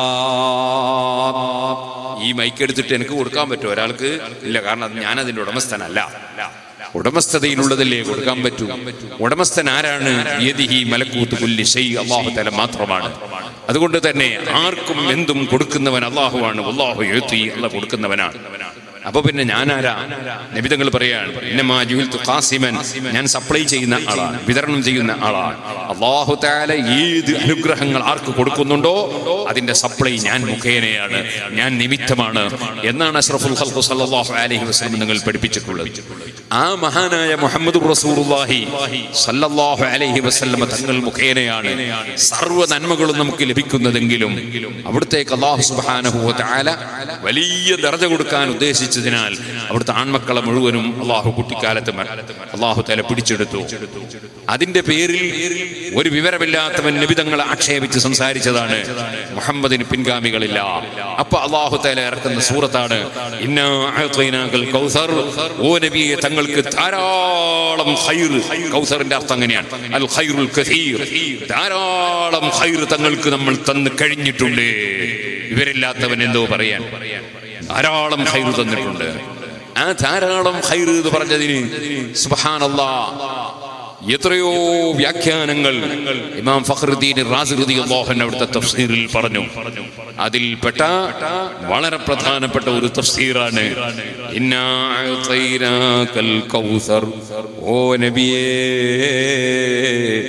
ഈ മൈക്ക് എടുത്തിട്ട് എനിക്ക് കൊടുക്കാൻ പറ്റുമോ ഒരാൾക്ക് ഇല്ല കാരണം അത് ഞാൻ അതിന്റെ ഉടമസ്ഥനല്ല ഉടമസ്ഥതയിലുള്ളതല്ലേ കൊടുക്കാൻ പറ്റൂ ഉടമസ്ഥൻ ആരാണ് യദിഹി മലക്കൂത്ത് കുല്ലി ഷൈ അള്ളാഹു തല മാത്രമാണ് അതുകൊണ്ട് തന്നെ ആർക്കും എന്തും കൊടുക്കുന്നവൻ അള്ളാഹുവാണ് അള്ളാഹു എഴുത്തി അല്ല കൊടുക്കുന്നവനാണ് അപ്പൊ പിന്നെ ഞാൻ ആരാ നബിതങ്ങൾ പറയാണ് ഇന്നമാ ജുഹിൽതു ഖാസിമൻ ഞാൻ സപ്ലൈ ചെയ്യുന്ന ആളാണ് വിതരണം ചെയ്യുന്ന ആളാണ് അള്ളാഹു താല ഏത് അനുഗ്രഹങ്ങൾ ആർക്ക് കൊടുക്കുന്നുണ്ടോ അതിന്റെ സപ്ലൈ ഞാൻ മുഖേനയാണ് ഞാൻ നിമിത്തമാണ് എന്നാണ് അഷ്റഫുൽ ഖൽഖു സല്ലല്ലാഹു അലൈഹി വസല്ലം നിങ്ങൾ പഠിപ്പിച്ചിട്ടുള്ളത് ആ മഹാനായ മുഹമ്മദ് റസൂലുള്ളാഹി സല്ലല്ലാഹു അലൈഹി വസല്ലം തങ്ങൾ മുഖേനയാണ് സർവ്വ നന്മകളും നമുക്ക് ലഭിക്കുന്നതെങ്കിലും അവിടുത്തേക്ക് അള്ളാഹു സുബ്ഹാനഹു വ തആല വലിയ ദർജ കൊടുക്കാൻ ഉദ്ദേശിച്ചതിനാൽ അവിടുത്തെ ആൺമക്കളെ മുഴുവനും അള്ളാഹു കുട്ടിക്കാലത്ത് മ- അള്ളാഹു തല പിടിച്ചെടുത്തു അതിന്റെ പേരിൽ ഒരു വിവരമില്ലാത്തവൻ നിബിതങ്ങളെ ആക്ഷേപിച്ച് സംസാരിച്ചതാണ് മുഹമ്മദിന് പിൻഗാമികളില്ല അപ്പൊ അള്ളാഹു തല ഇറക്കുന്ന സൂറത്താണ് ഇന്നാ അഅ്തൈനാകൽ കൗസർ ഓ നബിയെ തങ്ങൾക്ക് ധാരാളം ഖൈർ കൗസറിന്റെ അർത്ഥം അങ്ങനെയാണ് അൽ ഖൈറുൽ കസീർ ധാരാളം ഖൈർ തങ്ങൾക്ക് നമ്മൾ തന്നു കഴിഞ്ഞിട്ടുണ്ട് ഇവരില്ലാത്തവൻ എന്തോ പറയാൻ ധാരാളം ഖൈർ തന്നിട്ടുണ്ട് ആ ധാരാളം ഖൈർ എന്ന് പറഞ്ഞതിന് സുബ്ഹാനല്ലാ എത്രയോ വ്യാഖ്യാനങ്ങൾ ഇമാം ഫഖറുദ്ദീൻ റാസി റളിയല്ലാഹു അൻഹു അവിടുത്തെ തഫ്സീറിൽ പറഞ്ഞു അതിൽപ്പെട്ട വളരെ പ്രധാനപ്പെട്ട ഒരു തഫ്സീറാണ് ഇന്നാ അഅ്തൈനാകൽ കൗസർ ഓ നബിയേ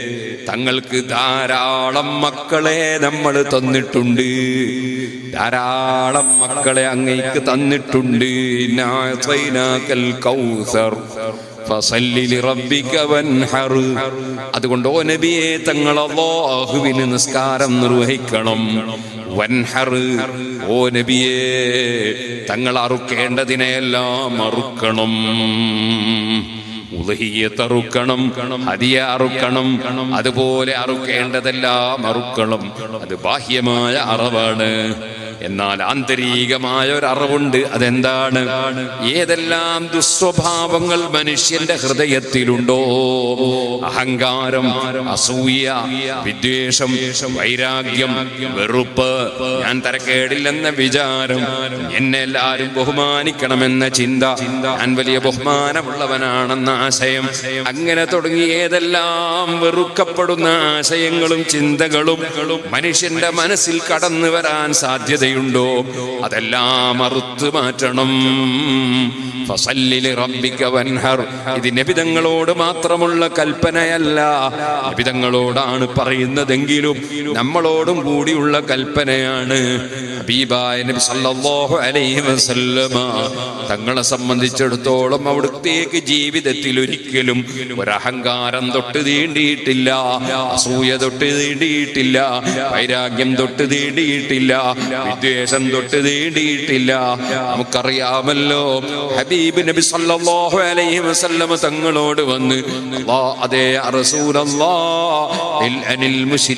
തങ്ങൾക്ക് ധാരാളം മക്കളെ നമ്മൾ തന്നിട്ടുണ്ട് ധാരാളം മക്കളെ അങ്ങേക്ക് തന്നിട്ടുണ്ട് ഇന്നാ അഅ്തൈനാക്കൽ കൗസർ ഫസല്ലി ലിറബ്ബിക വൻഹർ. അതുകൊണ്ട് ഓ നബിയെ തങ്ങൾ അല്ലാഹുവിന് നിസ്കാരം നിർവഹിക്കണം വൻഹർ ഓ നബിയെ തങ്ങൾ അറുക്കേണ്ടതിനെല്ലാം അറുക്കണം ഉദഹിയത്ത് അറുക്കണം ഹദിയ അറുക്കണം അതുപോലെ അറുക്കേണ്ടതെല്ലാം അറുക്കണം അത് ബാഹ്യമായ അറവാണ് എന്നാൽ ആന്തരികമായ ഒരു അറിവുണ്ട് അതെന്താണ് ഏതെല്ലാം ദുസ്വഭാവങ്ങൾ മനുഷ്യന്റെ ഹൃദയത്തിലുണ്ടോ അഹങ്കാരം അസൂയ വിദ്വേഷം വൈരാഗ്യം വെറുപ്പ് ഞാൻ തരക്കേടില്ലെന്ന വിചാരം എന്നെ എല്ലാവരും ബഹുമാനിക്കണമെന്ന ചിന്ത ഞാൻ വലിയ ബഹുമാനമുള്ളവനാണെന്ന ആശയം അങ്ങനെ തുടങ്ങി ഏതെല്ലാം വെറുക്കപ്പെടുന്ന ആശയങ്ങളും ചിന്തകളും മനുഷ്യന്റെ മനസ്സിൽ കടന്നു വരാൻ സാധ്യതയുണ്ടോ അതെല്ലാം അറുത്ത് മാറ്റണം ഫസല്ലിൽ റബ്ബിക വൻഹർ ഇത് നബിതങ്ങളോട് മാത്രമുള്ള കൽപ്പനയല്ല നബിതങ്ങളോടാണ് പറയുന്നതെങ്കിലും നമ്മളോടും കൂടിയുള്ള കൽപ്പനയാണ് ഹബീബായ നബി സല്ലല്ലാഹു അലൈഹി വസല്ലമ തങ്ങളെ സംബന്ധിച്ചിടത്തോളം അവിടുത്തേക്ക് ജീവിതത്തിൽ ഒരിക്കലും ഒരഹങ്കാരം തൊട്ട് തീണ്ടിയിട്ടില്ല അസൂയ തൊട്ട് തീണ്ടിയിട്ടില്ല വൈരാഗ്യം തൊട്ട് തീണ്ടിയിട്ടില്ല വിദ്വേഷം തൊട്ട് തീണ്ടിയിട്ടില്ല നമുക്കറിയാമല്ലോ ഹബീബ് നബി സല്ലല്ലാഹു അലൈഹി വസല്ലമ തങ്ങളോട് വന്ന് അല്ലാ അതേ റസൂലല്ലാ ഇൽ അനിൽ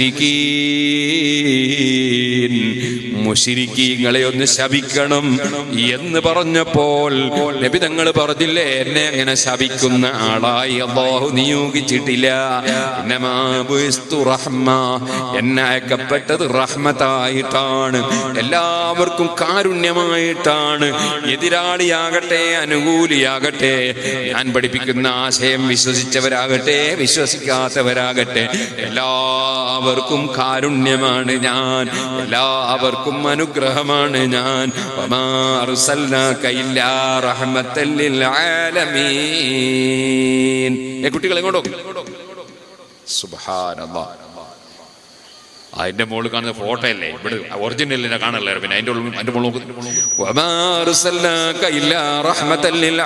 മുശ്രിക്കീൻ മുശ്രിക്കീങ്ങളെ ഒന്ന് ശപിക്കണം എന്ന് പറഞ്ഞപ്പോൾ നബി തങ്ങൾ പറഞ്ഞില്ലേ എന്നെ അങ്ങനെ ശപിക്കുന്ന ആളായി അള്ളാഹു നിയോഗിച്ചിട്ടില്ല ഇന്നമാ ബുഇസ്തു റഹ്മ എന്നെ അയക്കപ്പെട്ടത് റഹ്മത്തായിട്ടാണ് എല്ലാവർക്കും കാരുണ്യമായിട്ടാണ് എതിരാളിയാകട്ടെ അനുകൂലിയാകട്ടെ ഞാൻ പഠിപ്പിക്കുന്ന ആശയം വിശ്വസിച്ചവരാകട്ടെ വിശ്വസിക്കാത്തവരാകട്ടെ എല്ലാവർക്കും കാരുണ്യമാണ് ഞാൻ എല്ലാവർക്കും അനുഗ്രഹമാണ് ഞാൻ വമാ അർസൽനാക ഇല്ലാ റഹ്മത്തൽ ലിൽ ആലമീൻ ഏ കുട്ടികളെ ഇങ്ങോട്ടോ സുബ്ഹാനല്ലാഹ് അതിന്റെ മുകളിൽ കാണുന്ന ഫോട്ടോ അല്ലേ ഇവിടെ ഒറിജിനലിനെ കാണല്ലേ പിന്നെ അതിന്റെ ഉള്ളിൽ അതിന്റെ മുകളിൽ നോക്ക്. വമാ അർസൽനാക ഇല്ലാ റഹ്മത്തൽ ലിൽ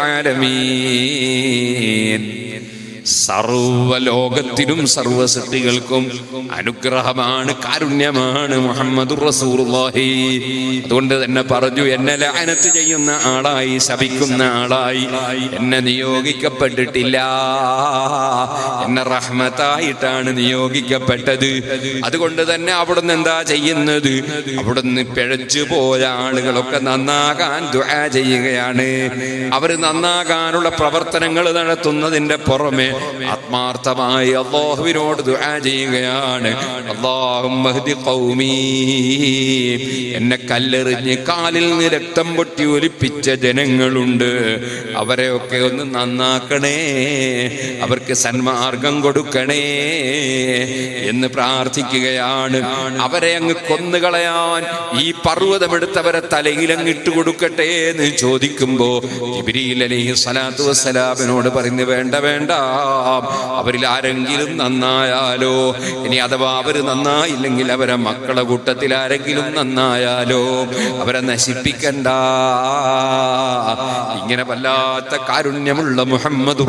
ആലമീൻ സർവലോകത്തിനും സർവ സൃഷ്ടികൾക്കും അനുഗ്രഹമാണ് കാരുണ്യമാണ് മുഹമ്മദ് റസൂലുള്ളാഹി അതുകൊണ്ട് തന്നെ പറഞ്ഞു എന്നെ ലാനത്ത് ചെയ്യുന്ന ആളായി ശപിക്കുന്ന ആളായി എന്നെ നിയോഗിക്കപ്പെട്ടിട്ടില്ല എന്നെ റഹ്മത്തായിട്ടാണ് നിയോഗിക്കപ്പെട്ടത് അതുകൊണ്ട് തന്നെ അവിടുന്ന് എന്താ ചെയ്യുന്നത് അവിടുന്ന് പിഴച്ചു പോയ ആളുകളൊക്കെ നന്നാകാൻ ദുആ ചെയ്യുകയാണ് അവർ നന്നാകാനുള്ള പ്രവർത്തനങ്ങൾ നടത്തുന്നതിന്റെ പുറമെ ആത്മാർത്ഥമായി അള്ളാഹുവിനോട് ദുആ ചെയ്യുകയാണ് അള്ളാഹുമ്മഹ്ദി ഖൗമീ എന്നെ കല്ലെറിഞ്ഞ് കാലിൽ നിന്ന് രക്തം പൊട്ടി ഒലിപ്പിച്ച ജനങ്ങളുണ്ട് അവരെയൊക്കെ ഒന്ന് നന്നാക്കണേ അവർക്ക് സന്മാർഗം കൊടുക്കണേ എന്ന് പ്രാർത്ഥിക്കുകയാണ് അവരെ അങ്ങ് കൊന്നുകളയാൻ ഈ പർവ്വതമെടുത്തവരെ തലയിൽ അങ്ങ് ഇട്ട് കൊടുക്കട്ടെ എന്ന് ചോദിക്കുമ്പോ ജിബ്രീൽ അലൈഹി സ്വലാത്തു വസ്സലാമിനോട് പറയുന്നു വേണ്ട വേണ്ട അവരിൽ ആരെങ്കിലും നന്നായാലോ ഇനി അഥവാ അവര് നന്നായില്ലെങ്കിൽ അവരെ മക്കളെ കൂട്ടത്തിൽ ആരെങ്കിലും നന്നായാലോ അവരെ നശിപ്പിക്കണ്ട ഇങ്ങനെ വല്ലാത്ത കാരുണ്യമുള്ള മുഹമ്മദ്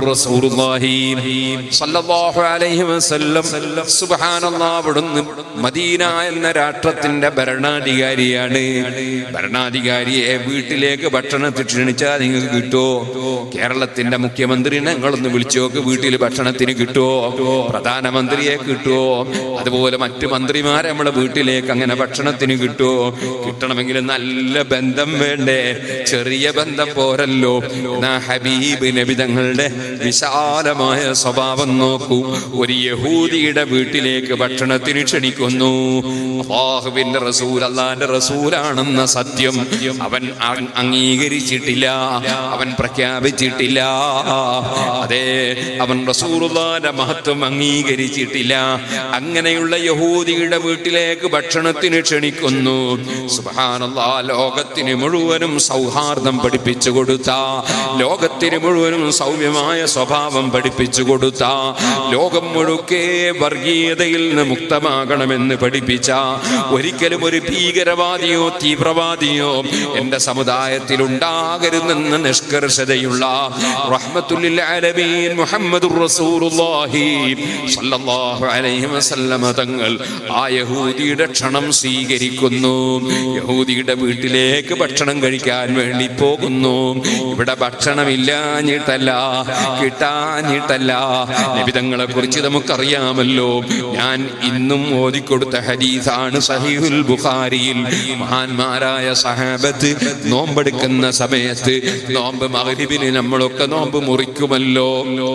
അവിടുന്ന് മദീന എന്ന രാഷ്ട്രത്തിന്റെ ഭരണാധികാരിയാണ് ഭരണാധികാരിയെ വീട്ടിലേക്ക് ഭക്ഷണത്തിൽ ക്ഷണിച്ചാൽ നിങ്ങൾക്ക് കിട്ടുമോ കേരളത്തിന്റെ മുഖ്യമന്ത്രിനെ നിങ്ങളൊന്ന് വിളിച്ചു നോക്ക് വീട്ടിൽ ഭക്ഷണത്തിന് കിട്ടുമോ പ്രധാനമന്ത്രിയെ കിട്ടുമോ അതുപോലെ മറ്റു മന്ത്രിമാരെ നമ്മളെ വീട്ടിലേക്ക് അങ്ങനെ ഭക്ഷണത്തിന് കിട്ടുമോ കിട്ടണമെങ്കിൽ നല്ല ബന്ധം വേണ്ടേ ചെറിയ ബന്ധം പോരല്ലോ എന്നാ ഹബീബ് നബി തങ്ങളുടെ വിശാലമായ സ്വഭാവം നോക്കൂ ഒരു യഹൂദിയുടെ വീട്ടിലേക്ക് ഭക്ഷണത്തിന് ക്ഷണിക്കുന്നു അള്ളാഹുവിന്റെ റസൂൽ അള്ളാന്റെ റസൂലാണെന്ന സത്യം അവൻ അ- അംഗീകരിച്ചിട്ടില്ല അവൻ പ്രഖ്യാപിച്ചിട്ടില്ല അതെ അവൻ റസൂറുള്ളാന്റെ മഹത്വം അംഗീകരിച്ചിട്ടില്ല അങ്ങനെയുള്ള യഹൂദിയുടെ വീട്ടിലേക്ക് ഭക്ഷണത്തിന് ക്ഷണിക്കുന്നു സുബ്ഹാനല്ലാ ലോകത്തിന് മുഴുവനും സൗഹാർദ്ദം പഠിപ്പിച്ചു കൊടുത്ത ലോകത്തിന് മുഴുവനും സൗമ്യമായ സ്വഭാവം പഠിപ്പിച്ചു കൊടുത്ത ലോകം മുഴുക്കെ വർഗീയതയിൽ നിന്ന് മുക്തമാകണമെന്ന് പഠിപ്പിച്ച ഒരിക്കലും ഒരു ഭീകരവാദിയോ തീവ്രവാദിയോ എന്റെ സമുദായത്തിൽ ഉണ്ടാകരുതെന്ന നിഷ്കർഷതയുള്ള റഹ്മത്തുല്ലിൽ ആലമീൻ മുഹമ്മദുർ റസൂലുള്ളാഹി സ്വല്ലല്ലാഹു അലൈഹി വസല്ലമ തങ്ങൾ ആ യഹൂദിയുടെ ക്ഷണം സ്വീകരിക്കുന്നു യഹൂദിയുടെ വീട്ടിലേക്ക് ഭക്ഷണം കഴിക്കാൻ വേണ്ടി പോകുന്നു ഇവിടെ ഭക്ഷണമില്ലാഞ്ഞിട്ടല്ല കിട്ടാഞ്ഞിട്ടല്ല നിബിതങ്ങളെ കുറിച്ച് നമുക്കറിയാമല്ലോ ഞാൻ ഇന്നും ഓതിക്കൊടുത്ത ഹദീസാണ് സഹീഹുൽ ബുഖാരിയിൽ മഹാന്മാരായ സഹാബത്ത് നോമ്പെടുക്കുന്ന സമയത്ത് നോമ്പ് മകരിബിന് നമ്മളൊക്കെ നോമ്പ് മുറിക്കുമല്ലോ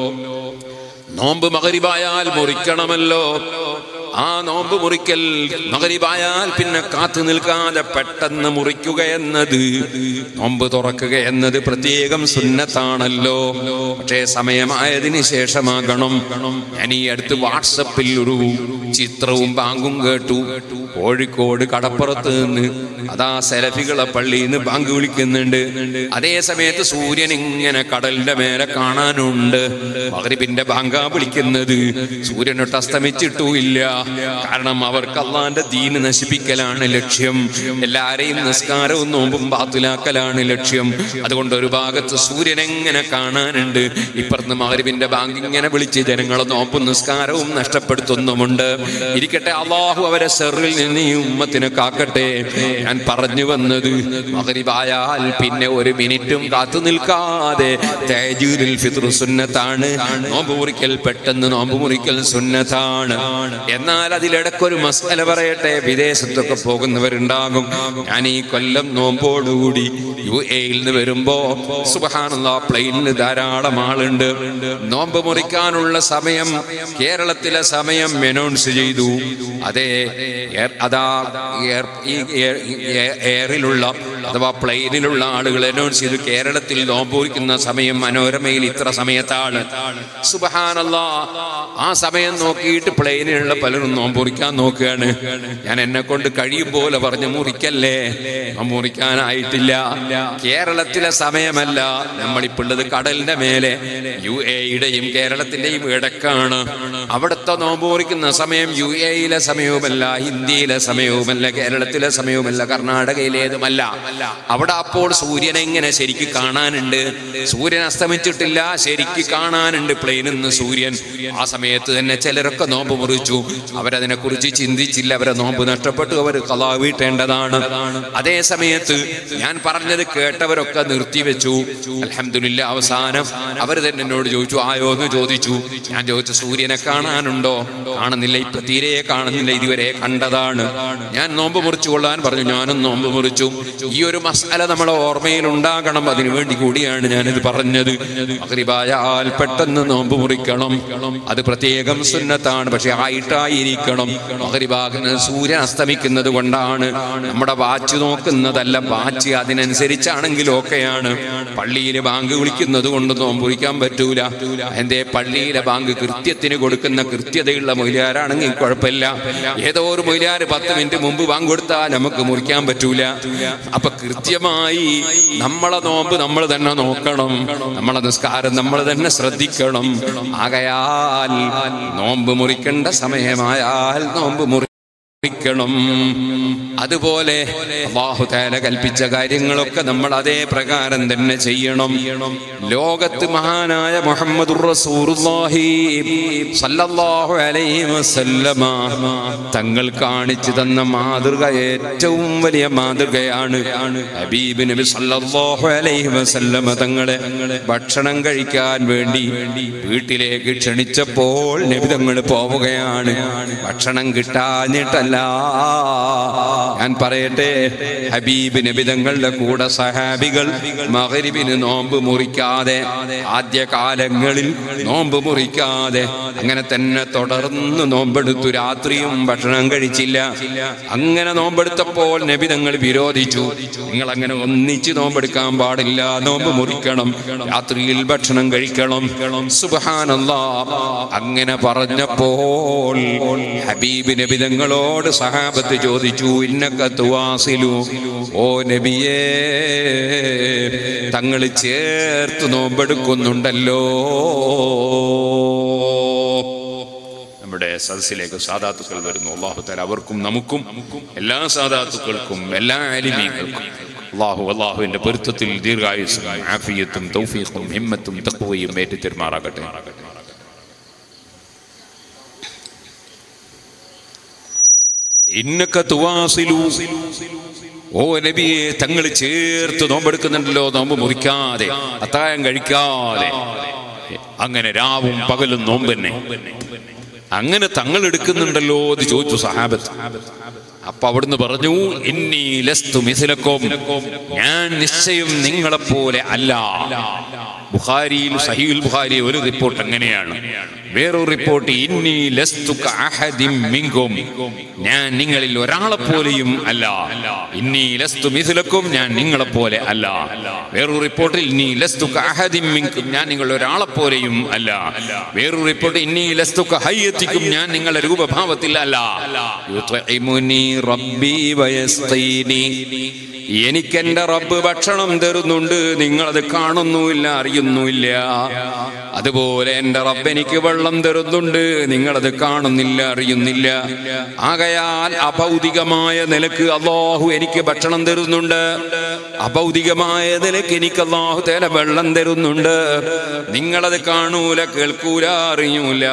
നോമ്പ് മകരിബായാൽ മുറിക്കണമല്ലോ ആ നോമ്പ് മുറിക്കൽ മകരിബായാൽ പിന്നെ കാത്തു നിൽക്കാതെ പെട്ടെന്ന് മുറിക്കുക എന്നത് നോമ്പ് തുറക്കുക എന്നത് പ്രത്യേകം സുന്നത്താണല്ലോ പക്ഷേ സമയമായതിനു ശേഷമാകണം ഞാൻ ഈ അടുത്ത് വാട്സപ്പിൽ ഒരു ചിത്രവും ബാങ്കും കേട്ടു കോഴിക്കോട് കടപ്പുറത്ത് നിന്ന് അതാ സെലഫികളെ പള്ളിയിൽ നിന്ന് ബാങ്ക് വിളിക്കുന്നുണ്ട് അതേ സമയത്ത് സൂര്യൻ ഇങ്ങനെ കടലിന്റെ മേലെ കാണാനുണ്ട് മകരിബിന്റെ ബാങ്കാ വിളിക്കുന്നത് സൂര്യനൊട്ട് അസ്തമിച്ചിട്ടുമില്ല കാരണം അവർക്ക് അള്ളാന്റെ ദീന് നശിപ്പിക്കലാണ് ലക്ഷ്യം എല്ലാരെയും നിസ്കാരവും നോമ്പും ബാത്തുലാക്കലാണ് ലക്ഷ്യം അതുകൊണ്ട് ഒരു ഭാഗത്ത് സൂര്യൻ എങ്ങനെ കാണാനുണ്ട് ഇപ്പുറത്ത് മകരിബിന്റെ ബാങ്ക് ഇങ്ങനെ വിളിച്ച് ജനങ്ങളെ നോമ്പും നിസ്കാരവും നഷ്ടപ്പെടുത്തുന്നുമുണ്ട് ഇരിക്കട്ടെ അള്ളാഹു അവരെ സെറിൽ നിന്ന് ഈ ഉമ്മത്തിനെ കാക്കട്ടെ ഞാൻ പറഞ്ഞു വന്നത് മകരിബായാൽ പിന്നെ ഒരു മിനിറ്റും കാത്തു നിൽക്കാതെ തേജൂരിൽ ഫിത്രു സുന്നത്താണ് നോമ്പ് മുറിക്കൽ പെട്ടെന്ന് നോമ്പ് മുറിക്കൽ സുന്നത്താണ് എന്നാൽ അതിലിടക്കൊരു മസാല പറയട്ടെ വിദേശത്തൊക്കെ പോകുന്നവരുണ്ടാകും ഞാൻ ഈ കൊല്ലം നോമ്പോടുകൂടി യു എയിൽ നിന്ന് വരുമ്പോ സുബഹാനുള്ള പ്ലെയിനിൽ ധാരാളം ആളുണ്ട് നോമ്പ് മുറിക്കാനുള്ള സമയം കേരളത്തിലെ സമയം അനൗൺസ് ചെയ്തു അതെ എയർ- അതാ എയർ- ഈ എയർ- എയർ- എയറിലുള്ള അഥവാ പ്ലെയിനിലുള്ള ആളുകൾ അനൗൺസ് ചെയ്തു കേരളത്തിൽ നോമ്പ് മുറിക്കുന്ന സമയം മനോരമയിൽ ഇത്ര സമയത്താണ് സുബഹാനല്ലാ ആ സമയം നോക്കിയിട്ട് പ്ലെയിനിലുള്ള പലരും നോമ്പ് മുറിക്കാൻ നോക്കുകയാണ് ഞാൻ എന്നെ കൊണ്ട് കഴിയും പോലെ പറഞ്ഞു മുറിക്കല്ലേ നോമ്പ് മുറിക്കാനായിട്ടില്ല കേരളത്തിലെ സമയമല്ല നമ്മളിപ്പോൾ ഉള്ളത് കടലിന്റെ മേലെ യു എയുടെയും കേരളത്തിന്റെയും ഇടക്കാണ് അവിടുത്തെ നോമ്പ് മുറിക്കുന്ന സമയം യു എയിലെ സമയവുമല്ല ഇന്ത്യയിലെ സമയവുമല്ല കേരളത്തിലെ സമയവുമല്ല കർണാടകയിലേതുമല്ല അവിടെ അപ്പോൾ സൂര്യനെ എങ്ങനെ ശരിക്ക് കാണാനുണ്ട് സൂര്യൻ അസ്തമിച്ചിട്ടില്ല ശരിക്ക് കാണാനുണ്ട് പ്ലെയിനിൽ നിന്ന് സൂര്യൻ ആ സമയത്ത് തന്നെ ചിലരൊക്കെ നോമ്പ് മുറിച്ചു അവരതിനെ കുറിച്ച് ചിന്തിച്ചില്ല അവരെ നോമ്പ് നഷ്ടപ്പെട്ടു അവർ കലാ വീട്ടേണ്ടതാണ് അതേ സമയത്ത് ഞാൻ പറഞ്ഞത് കേട്ടവരൊക്കെ നിർത്തിവെച്ചു അലഹമില്ല അവസാനം അവർ തന്നെ എന്നോട് ചോദിച്ചു ആയോ എന്ന് ചോദിച്ചു ഞാൻ ചോദിച്ചു സൂര്യനെ കാണാനുണ്ടോ കാണുന്നില്ല ഇപ്പൊ തീരെ കാണുന്നില്ല ഇതുവരെ കണ്ടതാണ് ഞാൻ നോമ്പ് മുറിച്ചു കൊള്ളാൻ പറഞ്ഞു ഞാനും നോമ്പ് മുറിച്ചു ഈ ഒരു മസാല നമ്മളെ ഓർമ്മയിൽ ഉണ്ടാകണം അതിനു വേണ്ടി കൂടിയാണ് ഞാനിത് പറഞ്ഞത് മകരിബായാൽ പെട്ടെന്ന് നോമ്പ് മുറിക്കണം അത് പ്രത്യേകം സുന്നത്താണ് പക്ഷെ ആയിട്ടായിരിക്കണം മകരിബാകുന്ന സൂര്യൻ അസ്തമിക്കുന്നത് കൊണ്ടാണ് നമ്മുടെ വാച്ച് നോക്കുന്നതല്ല വാച്ച് അതിനനുസരിച്ചാണെങ്കിലും ഒക്കെയാണ് പള്ളിയിലെ ബാങ്ക് വിളിക്കുന്നത് കൊണ്ട് നോമ്പ് വിളിക്കാൻ പറ്റൂല എന്തേ പള്ളിയിലെ ബാങ്ക് കൃത്യത്തിന് കൊടുക്കുന്ന കൃത്യതയുള്ള മൊയിലാരാണെങ്കിൽ കുഴപ്പമില്ല ഏതോ ഒരു മൊയിലാര് പത്ത് മിനിറ്റ് മുമ്പ് ബാങ്ക് കൊടുത്താൽ നമുക്ക് മുറിക്കാൻ പറ്റൂല അപ്പൊ കൃത്യമായി നമ്മളെ നോമ്പ് നമ്മൾ തന്നെ നോക്കണം നമ്മളെ നിസ്കാരം നമ്മൾ തന്നെ ശ്രദ്ധിക്കണം ആകയാൽ നോമ്പ് മുറിക്കേണ്ട സമയമായാൽ നോമ്പ് മുറി ണം അതുപോലെ അള്ളാഹുതാല കൽപ്പിച്ച കാര്യങ്ങളൊക്കെ നമ്മൾ അതേ പ്രകാരം തന്നെ ചെയ്യണം ലോകത്ത് മഹാനായ മുഹമ്മദ് തങ്ങൾ കാണിച്ചു തന്ന മാതൃക ഏറ്റവും വലിയ മാതൃകയാണ് ഹബീബ് നബി സല്ലല്ലാഹു അലൈഹി വസല്ലമ തങ്ങളെ ഭക്ഷണം കഴിക്കാൻ വേണ്ടി വീട്ടിലേക്ക് ക്ഷണിച്ചപ്പോൾ നബി തങ്ങൾ പോവുകയാണ് ഭക്ഷണം കിട്ടാഞ്ഞിട്ടല്ല അല്ല ഞാൻ പറയട്ടെ ഹബീബ് നബിതങ്ങളുടെ കൂടെ സഹാബികൾ മകരിബിന് നോമ്പ് മുറിക്കാതെ ആദ്യ കാലങ്ങളിൽ നോമ്പ് മുറിക്കാതെ അങ്ങനെ തന്നെ തുടർന്ന് നോമ്പെടുത്തു രാത്രിയും ഭക്ഷണം കഴിച്ചില്ല അങ്ങനെ നോമ്പെടുത്തപ്പോൾ നബിതങ്ങൾ വിരോധിച്ചു നിങ്ങൾ അങ്ങനെ ഒന്നിച്ച് നോമ്പെടുക്കാൻ പാടില്ല നോമ്പ് മുറിക്കണം രാത്രിയിൽ ഭക്ഷണം കഴിക്കണം സുബഹാനല്ലാ അങ്ങനെ പറഞ്ഞപ്പോൾ ഹബീബ് നബിതങ്ങളോട് സഹാബത്ത് ചോദിച്ചു ഇന്നക്ക തുവാസിലു ഓ നബിയേ തങ്ങൾ ചേർത്ത് നോമ്പെടുക്കുന്നുണ്ടല്ലോ നമ്മുടെ സദസ്സിലേക്ക് സാധാത്തുക്കൾ വരുന്നു അള്ളാഹു താല അവർക്കും നമുക്കും എല്ലാ സാധാത്തുക്കൾക്കും എല്ലാ ആലിമീങ്ങൾക്കും അള്ളാഹു അള്ളാഹുവിന്റെ പൊരുത്തത്തിൽ ദീർഘായുസും ആഫിയത്തും തൗഫീഖും ഹിമ്മത്തും തഖ്വയും ഏറ്റു തെരുമാറാകട്ടെ ഇന്നക്ക തുവാസിലു ഓ നബിയെ തങ്ങൾ ചേർത്ത് നോമ്പെടുക്കുന്നുണ്ടല്ലോ നോമ്പ് മുറിക്കാതെ അത്തായം കഴിക്കാതെ അങ്ങനെ രാവും പകലും നോമ്പ് തന്നെ അങ്ങനെ തങ്ങൾ എടുക്കുന്നുണ്ടല്ലോ എന്ന് ചോദിച്ചു സഹാബത്ത് അപ്പൊ അവിടുന്ന് പറഞ്ഞു ഇന്നീ ലസ്തു മിഥിലക്കും ഞാൻ നിശ്ചയം നിങ്ങളെപ്പോലെ അല്ല ബുഖാരിയിൽ സഹീൽ ബുഖാരി ഒരു റിപ്പോർട്ട് അങ്ങനെയാണ് വേറൊരു റിപ്പോർട്ട് ഇന്നി ലസ്തു കഅഹദിൻ മിൻകും ഞാൻ നിങ്ങളിൽ ഒരാളെ പോലെയും അല്ല ഇന്നി ലസ്തു മിഥിലക്കും ഞാൻ നിങ്ങളെ പോലെ അല്ല വേറൊരു റിപ്പോർട്ടിൽ ഇന്നി ലസ്തു കഅഹദിൻ മിൻകും ഞാൻ നിങ്ങൾ ഒരാളെ പോലെയും അല്ല വേറൊരു റിപ്പോർട്ട് ഇന്നി ലസ്തു കഹയ്യത്തിക്കും ഞാൻ നിങ്ങളുടെ രൂപഭാവത്തിൽ അല്ല യുത്ഇമുനി റബ്ബി വയസ്തീനി എനിക്കെന്റെ റബ്ബ് ഭക്ഷണം തരുന്നുണ്ട് നിങ്ങളത് കാണുന്നുമില്ല അറിയുന്നുമില്ല അതുപോലെ എന്റെ റബ്ബ് എനിക്ക് വെള്ളം തരുന്നുണ്ട് നിങ്ങളത് കാണുന്നില്ല അറിയുന്നില്ല ആകയാൽ അഭൗതികമായ നിലക്ക് അള്ളാഹു എനിക്ക് ഭക്ഷണം തരുന്നുണ്ട് അഭൗതികമായ നിലക്ക് എനിക്ക് അള്ളാഹു തേല വെള്ളം തരുന്നുണ്ട് നിങ്ങളത് കാണൂല കേൾക്കൂല അറിയൂല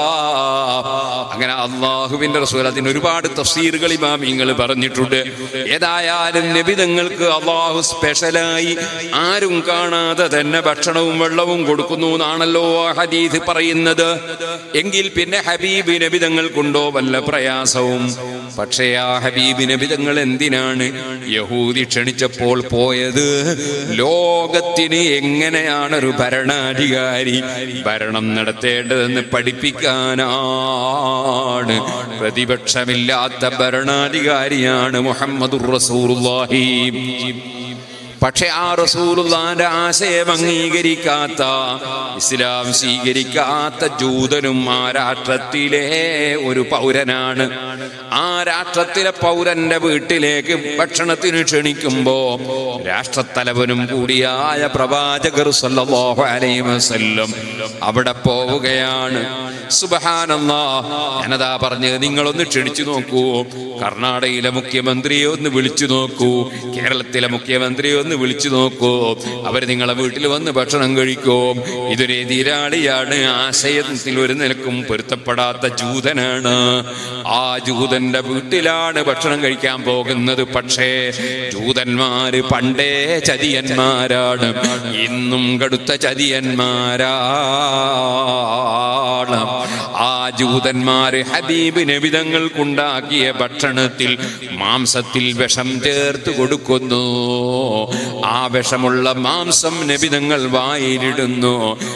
അങ്ങനെ അള്ളാഹുവിന്റെ റസൂൽ അതിന് ഒരുപാട് തഫ്സീറുകൾ ഇമാമിങ്ങൾ പറഞ്ഞിട്ടുണ്ട് ഏതായാലും നബിതങ്ങൾക്ക് അള്ളാഹു സ്പെഷ്യലായി ആരും കാണാതെ തന്നെ ഭക്ഷണവും വെള്ളവും കൊടുക്കുന്നു എന്നാണല്ലോ ആ ഹദീസ് പറയുന്നത് എങ്കിൽ പിന്നെ ഹബീബ് നബിതങ്ങൾക്കുണ്ടോ വല്ല പ്രയാസവും പക്ഷേ ആ ഹബീബ് നബിതങ്ങൾ എന്തിനാണ് യഹൂദി ക്ഷണിച്ചപ്പോൾ പോയത് ലോകത്തിന് എങ്ങനെയാണ് ഒരു ഭരണാധികാരി ഭരണം നടത്തേണ്ടതെന്ന് പഠിപ്പിക്കാനാണ് പ്രതിപക്ഷമില്ലാത്ത ഭരണാധികാരിയാണ് മുഹമ്മദുർ റസൂലുള്ളാഹി പക്ഷെ ആ റസൂലുള്ളാന്റെ ആശയം അംഗീകരിക്കാത്ത ഇസ്ലാം സ്വീകരിക്കാത്ത ജൂതനും ആ രാഷ്ട്രത്തിലെ ഒരു പൗരനാണ് ആ രാഷ്ട്രത്തിലെ പൗരന്റെ വീട്ടിലേക്ക് ഭക്ഷണത്തിന് ക്ഷണിക്കുമ്പോ രാഷ്ട്രത്തലവനും കൂടിയായ പ്രവാചകർ സല്ലല്ലാഹു അലൈഹി വസല്ലം അവിടെ പോവുകയാണ് സുബഹാനല്ലാ ഞാനതാ പറഞ്ഞ് നിങ്ങളൊന്ന് ക്ഷണിച്ചു നോക്കൂ കർണാടകയിലെ മുഖ്യമന്ത്രിയെ ഒന്ന് വിളിച്ചു നോക്കൂ കേരളത്തിലെ മുഖ്യമന്ത്രിയെ ഒന്ന് വിളിച്ചു നോക്കൂ അവർ നിങ്ങളെ വീട്ടിൽ വന്ന് ഭക്ഷണം കഴിക്കൂ ഇതൊരു എതിരാളിയാണ് ആശയത്തിൽ ഒരു നിലക്കും പൊരുത്തപ്പെടാത്ത ജൂതനാണ് ആ ജൂതന്റെ വീട്ടിലാണ് ഭക്ഷണം കഴിക്കാൻ പോകുന്നത് പക്ഷേ ജൂതന്മാര് പണ്ടേ ചതിയന്മാരാണ് ഇന്നും കടുത്ത ചതിയന്മാരാണ് ആ ജൂതന്മാര് ഹബീബ് നബിതങ്ങൾക്കുണ്ടാക്കിയ ഭക്ഷണത്തിൽ മാംസത്തിൽ വിഷം ചേർത്ത് കൊടുക്കുന്നു ആ വിഷമുള്ള മാംസം നബിതങ്ങൾ വായിലിടുന്നു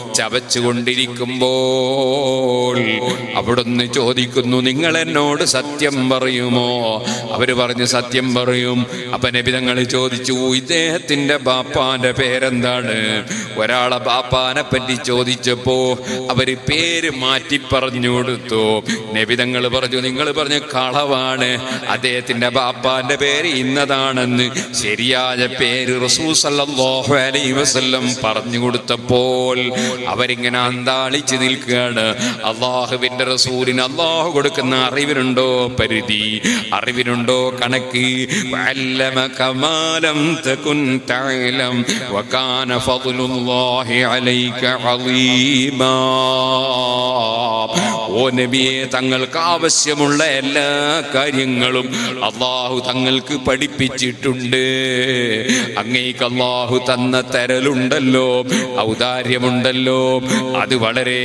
ചവച്ചുകൊണ്ടിരിക്കുമ്പോൾ അവിടുന്ന് ചോദിക്കുന്നു നിങ്ങൾ എന്നോട് സത്യം പറയുമോ അവര് പറഞ്ഞു സത്യം പറയും അപ്പൊ നബിതങ്ങൾ ചോദിച്ചു ഇദ്ദേഹത്തിന്റെ ബാപ്പാന്റെ പേരെന്താണ് ഒരാളെ ബാപ്പാനെ പറ്റി ചോദിച്ചപ്പോ അവര് പേര് മാറ്റി പറഞ്ഞു കൊടുത്തു നബിതങ്ങൾ പറഞ്ഞു നിങ്ങൾ പറഞ്ഞ കളവാണ് അദ്ദേഹത്തിന്റെ ബാപ്പാന്റെ പേര് ഇന്നതാണെന്ന് ശരിയായ പേര് റസൂൽ സല്ലല്ലാഹു അലൈഹി വസല്ലം പറഞ്ഞു കൊടുത്തപ്പോൾ അവരിങ്ങനെ അന്താളിച്ച് നിൽക്കുകയാണ് അള്ളാഹുവിന്റെ റസൂലിന് അള്ളാഹു കൊടുക്കുന്ന അറിവിനുണ്ടോ പരിധി അറിവിനുണ്ടോ കണക്ക് വഅല്ലമക മാ ലം തകുൻ തഅലം വകാന ഫദ്ലുല്ലാഹി അലൈക അളീമാ ഓ നബിയെ തങ്ങൾക്ക് ആവശ്യമുള്ള എല്ലാ കാര്യങ്ങളും അള്ളാഹു തങ്ങൾക്ക് പഠിപ്പിച്ചിട്ടുണ്ട് അങ്ങേക്ക് അള്ളാഹു തന്ന തരലുണ്ടല്ലോ ഔദാര്യമുണ്ടല്ലോ അത് വളരെ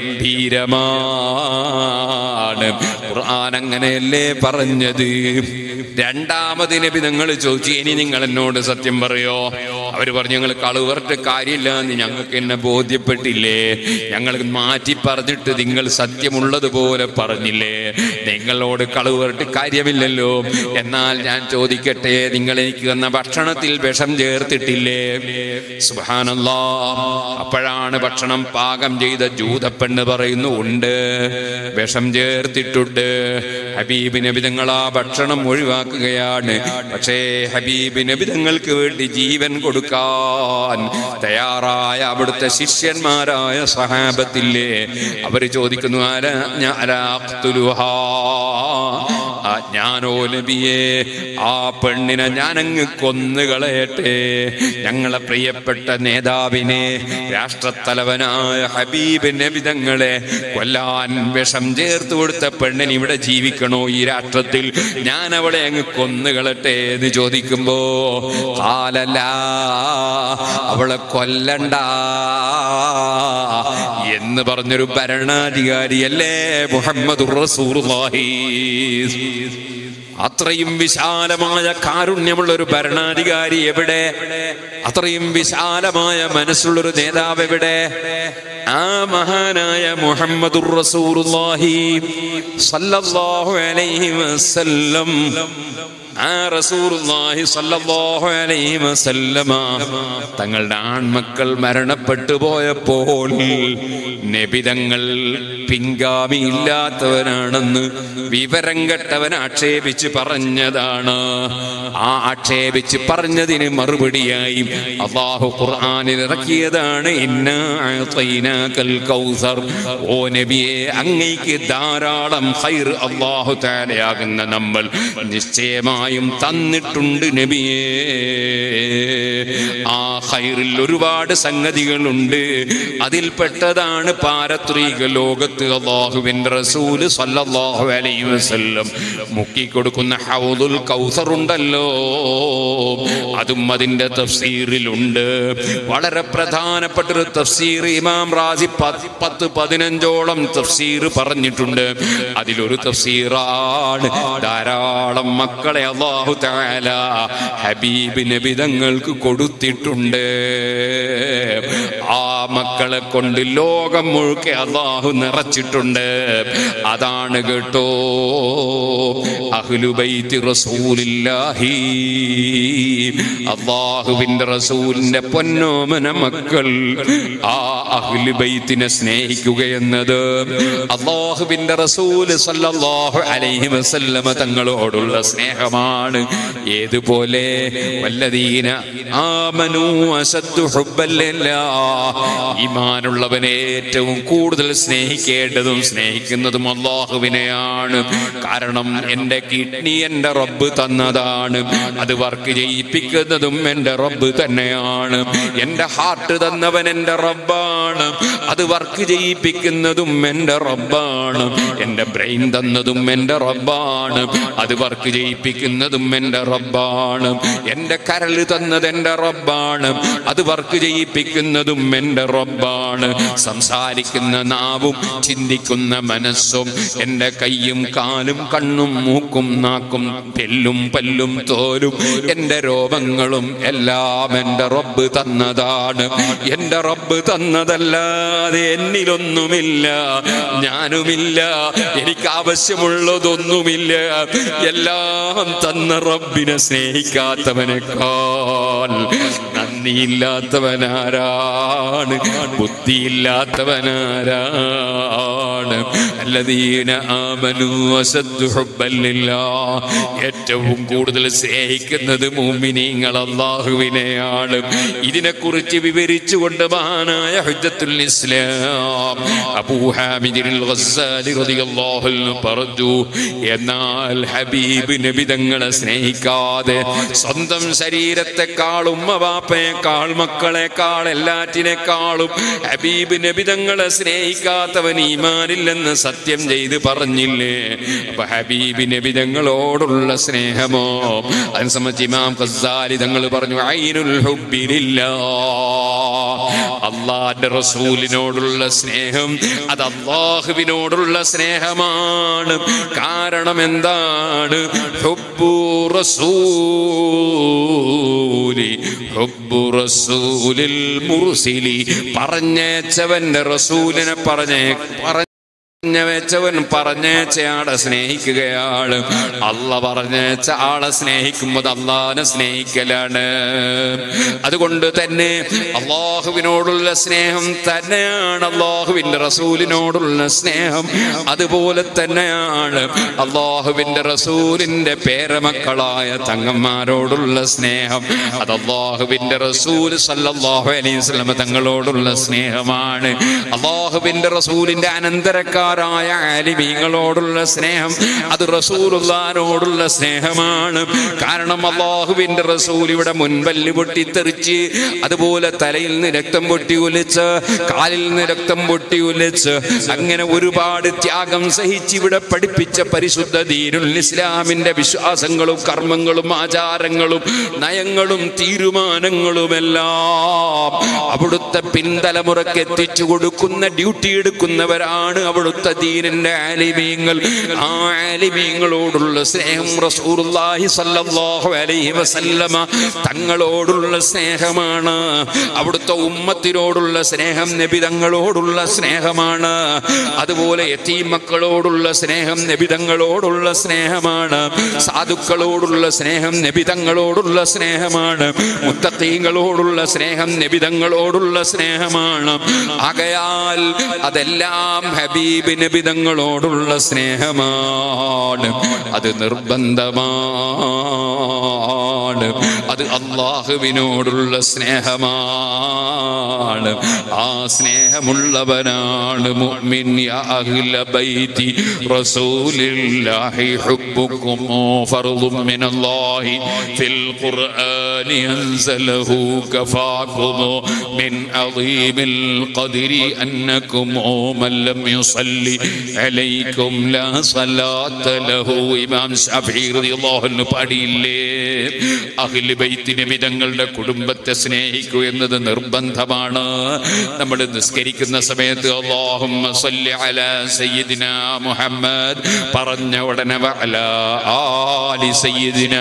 ഗംഭീരമാണ് ഖുർആൻ അങ്ങനെയല്ലേ പറഞ്ഞത് രണ്ടാമത് നബി നിങ്ങൾ ചോദിച്ചു ഇനി നിങ്ങൾ എന്നോട് സത്യം പറയോ അവര് പറഞ്ഞു ഞങ്ങൾ കളുവറിട്ട് കാര്യമില്ല എന്ന് ഞങ്ങൾക്ക് എന്നെ ബോധ്യപ്പെട്ടില്ലേ ഞങ്ങൾ മാറ്റി പറഞ്ഞിട്ട് നിങ്ങൾ സത്യമുള്ളതുപോലെ പറഞ്ഞില്ലേ നിങ്ങളോട് കളുവറിട്ട് കാര്യമില്ലല്ലോ എന്നാൽ ഞാൻ ചോദിക്കട്ടെ നിങ്ങൾ എനിക്ക് തന്ന ഭക്ഷണത്തിൽ വിഷം ചേർത്തിട്ടില്ലേ സുബാനല്ലാ അപ്പോഴാണ് ഭക്ഷണം പാകം ചെയ്ത ജൂതപ്പെണ്ണ് പറയുന്നു ഉണ്ട് വിഷം ചേർത്തിട്ടുണ്ട് ഹബീബ് നബിതങ്ങൾ ആ ഭക്ഷണം ഒഴിവാക്കുകയാണ് പക്ഷേ ഹബീബ് നബിതങ്ങൾക്ക് വേണ്ടി ജീവൻ കൊടുക്കാൻ തയ്യാറായ അവിടുത്തെ ശിഷ്യന്മാരായ സഹാബത്തില്ലേ അവർ ചോദിക്കുന്നു ആരാ ഞാ- ആരാ അഖ്തുലുഹാ? ആ ഞാനോ നബിയെ ആ പെണ്ണിനെ ഞാനങ്ങ് കൊന്നുകളയട്ടെ ഞങ്ങളെ പ്രിയപ്പെട്ട നേതാവിനെ രാഷ്ട്രത്തലവനായ ഹബീബ് നബിതങ്ങളെ കൊല്ലാൻ വിഷം ചേർത്ത് കൊടുത്ത പെണ്ണിന് ഇവിടെ ജീവിക്കണോ ഈ രാഷ്ട്രത്തിൽ ഞാൻ അവളെ അങ്ങ് കൊന്നുകളട്ടെ എന്ന് ചോദിക്കുമ്പോ കാലല്ല അവളെ കൊല്ലണ്ട എന്ന് പറഞ്ഞൊരു ഭരണാധികാരിയല്ലേ മുഹമ്മദ് റസൂലുള്ളാഹി അത്രയും വിശാലമായ കാരുണ്യമുള്ള ഒരു ഭരണാധികാരി എവിടെ അത്രയും വിശാലമായ മനസ്സുള്ള ഒരു നേതാവ് എവിടെ ആ മഹാനായ മുഹമ്മദുർ റസൂലുള്ളാഹി സല്ലല്ലാഹു അലൈഹി വസല്ലം ആ റസൂലുള്ളാഹി സല്ലല്ലാഹു അലൈഹി വസല്ലമ തങ്ങളുടെ ആൺമക്കൾ മരണപ്പെട്ടു പോയപ്പോൾ നബിതങ്ങൾ പിൻഗാമി ഇല്ലാത്തവനാണെന്ന് വിവരം കെട്ടവൻ ആക്ഷേപിച്ച് പറഞ്ഞതാണ് ആ ആക്ഷേപിച്ച് പറഞ്ഞതിന് മറുപടിയായി അള്ളാഹു ഖുർആനിൽ ഇറക്കിയതാണ് ഇന്നാ അഅ്തൈനാകൽ കൗസർ ഓ നബിയെ അങ്ങയ്ക്ക് ധാരാളം ഖൈർ അള്ളാഹു താലയാകുന്ന നമ്മൾ നിശ്ചയമായും തന്നിട്ടുണ്ട് നബിയേ ആ ഖൈറിൽ ഒരുപാട് സംഗതികളുണ്ട് അതിൽപ്പെട്ടതാണ് പാരത്രിക ലോകത്ത് അള്ളാഹുവിന്റെ റസൂല് സല്ലല്ലാഹു അലൈഹി വസല്ലം മുക്കി കൊടുക്കുന്ന ഹൗദുൽ കൗസർ ഉണ്ടല്ലോ അതും അതിന്റെ തഫ്സീറിലുണ്ട് വളരെ പ്രധാനപ്പെട്ട ഒരു തഫ്സീർ ഇമാം റാസി പത്ത് പത്ത് പതിനഞ്ചോളം തഫ്സീർ പറഞ്ഞിട്ടുണ്ട് അതിലൊരു തഫ്സീറാണ് ധാരാളം മക്കളെ അള്ളാഹു തആല ഹബീബ് നബി തങ്ങൾക്ക് കൊടുത്തിട്ടുണ്ട് ആ മക്കളെ കൊണ്ട് ലോകം മുഴുക്കെ അള്ളാഹു നിറച്ചിട്ടുണ്ട് അതാണ് കേട്ടോ അഹ്ലുബൈത്തി റസൂലില്ലാഹി അള്ളാഹുവിന്റെ റസൂലിന്റെ പൊന്നോമന മക്കൾ ആ അഹ്ലുബൈത്തിനെ സ്നേഹിക്കുക എന്നത് അള്ളാഹുവിന്റെ റസൂല് സല്ലല്ലാഹു അലൈഹി വസല്ലമ തങ്ങളോടുള്ള സ്നേഹമാണ് ഏതുപോലെ വല്ലദീന ആമനു അസദ്ദു ഹുബ്ബല്ലില്ലാ ഈമാനുള്ളവനെ ഏറ്റവും കൂടുതൽ സ്നേഹിക്കേണ്ടതും സ്നേഹിക്കുന്നതും അള്ളാഹുവിനെയാണ് കാരണം എൻ്റെ കിഡ്നി എൻ്റെ റബ്ബ് തന്നതാണ് അത് വർക്ക് ചെയ്യിപ്പിക്കുന്നതും എൻ്റെ റബ്ബ് തന്നെയാണ് എൻ്റെ ഹാർട്ട് തന്നവൻ എൻ്റെ റബ്ബാണ് അത് വർക്ക് ചെയ്യിപ്പിക്കുന്നതും എൻ്റെ റബ്ബാണ് എൻ്റെ ബ്രെയിൻ തന്നതും എൻ്റെ റബ്ബാണ് അത് വർക്ക് ചെയ്യിപ്പിക്കുന്നതും എൻ്റെ റബ്ബാണ് എൻ്റെ കരള് തന്നത് എൻ്റെ റബ്ബാണ് അത് വർക്ക് ചെയ്യിപ്പിക്കുന്നതും എൻ്റെ റബ്ബാണ് സംസാരിക്കുന്ന നാവും ചിന്തിക്കുന്ന മനസ്സും എൻ്റെ കയ്യും കാലും കണ്ണും മൂക്കും നാക്കും പെല്ലും പല്ലും തോലും എൻ്റെ രോമങ്ങളും എല്ലാം എൻ്റെ റബ്ബ് തന്നതാണ് എൻ്റെ റബ്ബ് തന്നതല്ലാതെ എന്നിലൊന്നുമില്ല ഞാനുമില്ല എനിക്ക് ആവശ്യമുള്ളതൊന്നുമില്ല എല്ലാം തന്ന റബ്ബിനെ സ്നേഹിക്കാത്തവനേക്കാൾ നന്ദിയില്ലാത്തവനാരാണ് ബുദ്ധിയില്ലാത്തവനാരാണ് അല്ലദീന ആമനു അസദ്ദു ഹുബ്ബൻ ലില്ലാഹ്. ഏറ്റവും കൂടുതൽ സ്നേഹിക്കുന്നത് മൂമിനീങ്ങൾ അള്ളാഹുവിനെയാണ് ഇതിനെക്കുറിച്ച് വിവരിച്ചുകൊണ്ട് മഹാനായ ഹുജ്ജത്തുൽ ഇസ്ലാം അബൂ ഹാമിദിൽ ഗസ്സാലി റളിയല്ലാഹു അൻഹു പറഞ്ഞു എന്നാൽ ഹബീബ് നബി തങ്ങളെ സ്നേഹിക്കാതെ സ്വന്തം ശരീരത്തെക്കാൾ ഉമ്മ ബാപ്പയെക്കാൾ മക്കളെക്കാൾ എല്ലാറ്റിനേക്കാളും ഹബീബ് നബി തങ്ങളെ സ്നേഹിക്കാത്തവൻ ഈമാനില്ലെന്ന് സത്യം ചെയ്ത് പറഞ്ഞില്ലേ അപ്പൊ ഹബീബ് നബി തങ്ങളോടുള്ള സ്നേഹമോ അതിനെ സംബന്ധിച്ച് ഇമാം ഖസാലി തങ്ങൾ പറഞ്ഞു ഐനുൽ ഹുബ്ബിലില്ല അള്ളാന്റെ റസൂലിനോടുള്ള സ്നേഹം അത് അള്ളാഹുവിനോടുള്ള സ്നേഹമാണ് കാരണം എന്താണ് ഹുബ്ബു റസൂലി ഹുബ്ബു റസൂലിൽ മുർസിലി പറഞ്ഞേച്ചവന്റെ റസൂലിനെ പറഞ്ഞേ പറഞ്ഞ വെച്ചവൻ പറഞ്ഞേച്ച ആളെ സ്നേഹിക്കുകയാണ് അല്ല പറഞ്ഞേച്ച ആളെ സ്നേഹിക്കുമ്പോൾ അള്ളാനെ സ്നേഹിക്കലാണ് അതുകൊണ്ട് തന്നെ അള്ളാഹുവിനോടുള്ള സ്നേഹം തന്നെയാണ് അള്ളാഹുവിന്റെ റസൂലിനോടുള്ള സ്നേഹം അതുപോലെ തന്നെയാണ് അള്ളാഹുവിന്റെ റസൂലിന്റെ പേരമക്കളായ തങ്ങന്മാരോടുള്ള സ്നേഹം അത് അള്ളാഹുവിന്റെ റസൂൽ സല്ലല്ലാഹു അലൈഹി വസല്ലം തങ്ങളോടുള്ള സ്നേഹമാണ് അള്ളാഹുവിന്റെ റസൂലിന്റെ അനന്തരക്കാരായ ആലിമീങ്ങളോടുള്ള സ്നേഹം അത് റസൂലുള്ളാനോടുള്ള സ്നേഹമാണ് കാരണം അള്ളാഹുവിന്റെ റസൂൽ ഇവിടെ മുൻപല്ല് പൊട്ടിത്തെറിച്ച് അതുപോലെ തലയിൽ നിന്ന് രക്തം പൊട്ടി ഒലിച്ച് കാലിൽ നിന്ന് രക്തം പൊട്ടി ഒലിച്ച് അങ്ങനെ ഒരുപാട് ത്യാഗം സഹിച്ച് ഇവിടെ പഠിപ്പിച്ച പരിശുദ്ധ ദീനുൽ ഇസ്ലാമിന്റെ വിശ്വാസങ്ങളും കർമ്മങ്ങളും ആചാരങ്ങളും നയങ്ങളും തീരുമാനങ്ങളുമെല്ലാം അവിടുത്തെ പിൻതലമുറക്ക് എത്തിച്ചു കൊടുക്കുന്ന ഡ്യൂട്ടി എടുക്കുന്നവരാണ് അവിടുത്തെ ദീനിന്റെ ആലിമീങ്ങൾ ആ ആലിമീങ്ങളോടുള്ള സ്നേഹം റസൂലുള്ളാഹി സ്വല്ലല്ലാഹു അലൈഹി വസല്ലമ തങ്ങളോടുള്ള സ്നേഹമാണ് അവിടുത്തെ ഉമ്മത്തിനോടുള്ള സ്നേഹം നബി തങ്ങളോടുള്ള സ്നേഹമാണ് അതുപോലെ യതീം മക്കളോടുള്ള സ്നേഹം നബി തങ്ങളോടുള്ള സ്നേഹമാണ് സാധുക്കളോടുള്ള സ്നേഹം നബി തങ്ങളോടുള്ള സ്നേഹമാണ് മുത്തഖീങ്ങളോടുള്ള സ്നേഹം നബി തങ്ങളോടുള്ള സ്നേഹമാണ് ആകയാൽ അതെല്ലാം ഹബീബ് നബി തങ്ങളോടുള്ള സ്നേഹമാണ് അത് നിർബന്ധമാണ് അത് അള്ളാഹുവിനോടുള്ള സ്നേഹമാണ് ആ സ്നേഹമുള്ളവനാണ് മുഅ്മിൻ യാ അഹ്ല ബൈതി റസൂലില്ലാഹി ഹുബ്ബുക്കും ഫർളും മിനല്ലാഹി ഫിൽ ഖുർആനി അൻസലഹു കഫാക്കും മിൻ അളീമിൽ ഖദ്രി അന്നക്കും മൻ ലം യുസല്ലി അലൈക്കും ലാ സലാത്ത ലഹു ഇമാം ശഫീ റളിയല്ലാഹു അൻഹു പാടിയില്ലേ അഹ്ലു ബൈത്ത് നബിതങ്ങളുടെ കുടുംബത്തെ സ്നേഹിക്കുക എന്നത് നിർബന്ധമാണ് നമ്മൾ നിസ്കരിക്കുന്ന സമയത്ത് അല്ലാഹുമ്മ സല്ലി അലാ സയ്യിദിന മുഹമ്മദ് പറഞ്ഞ ഉടനെ വഅല ആലി സയ്യിദിന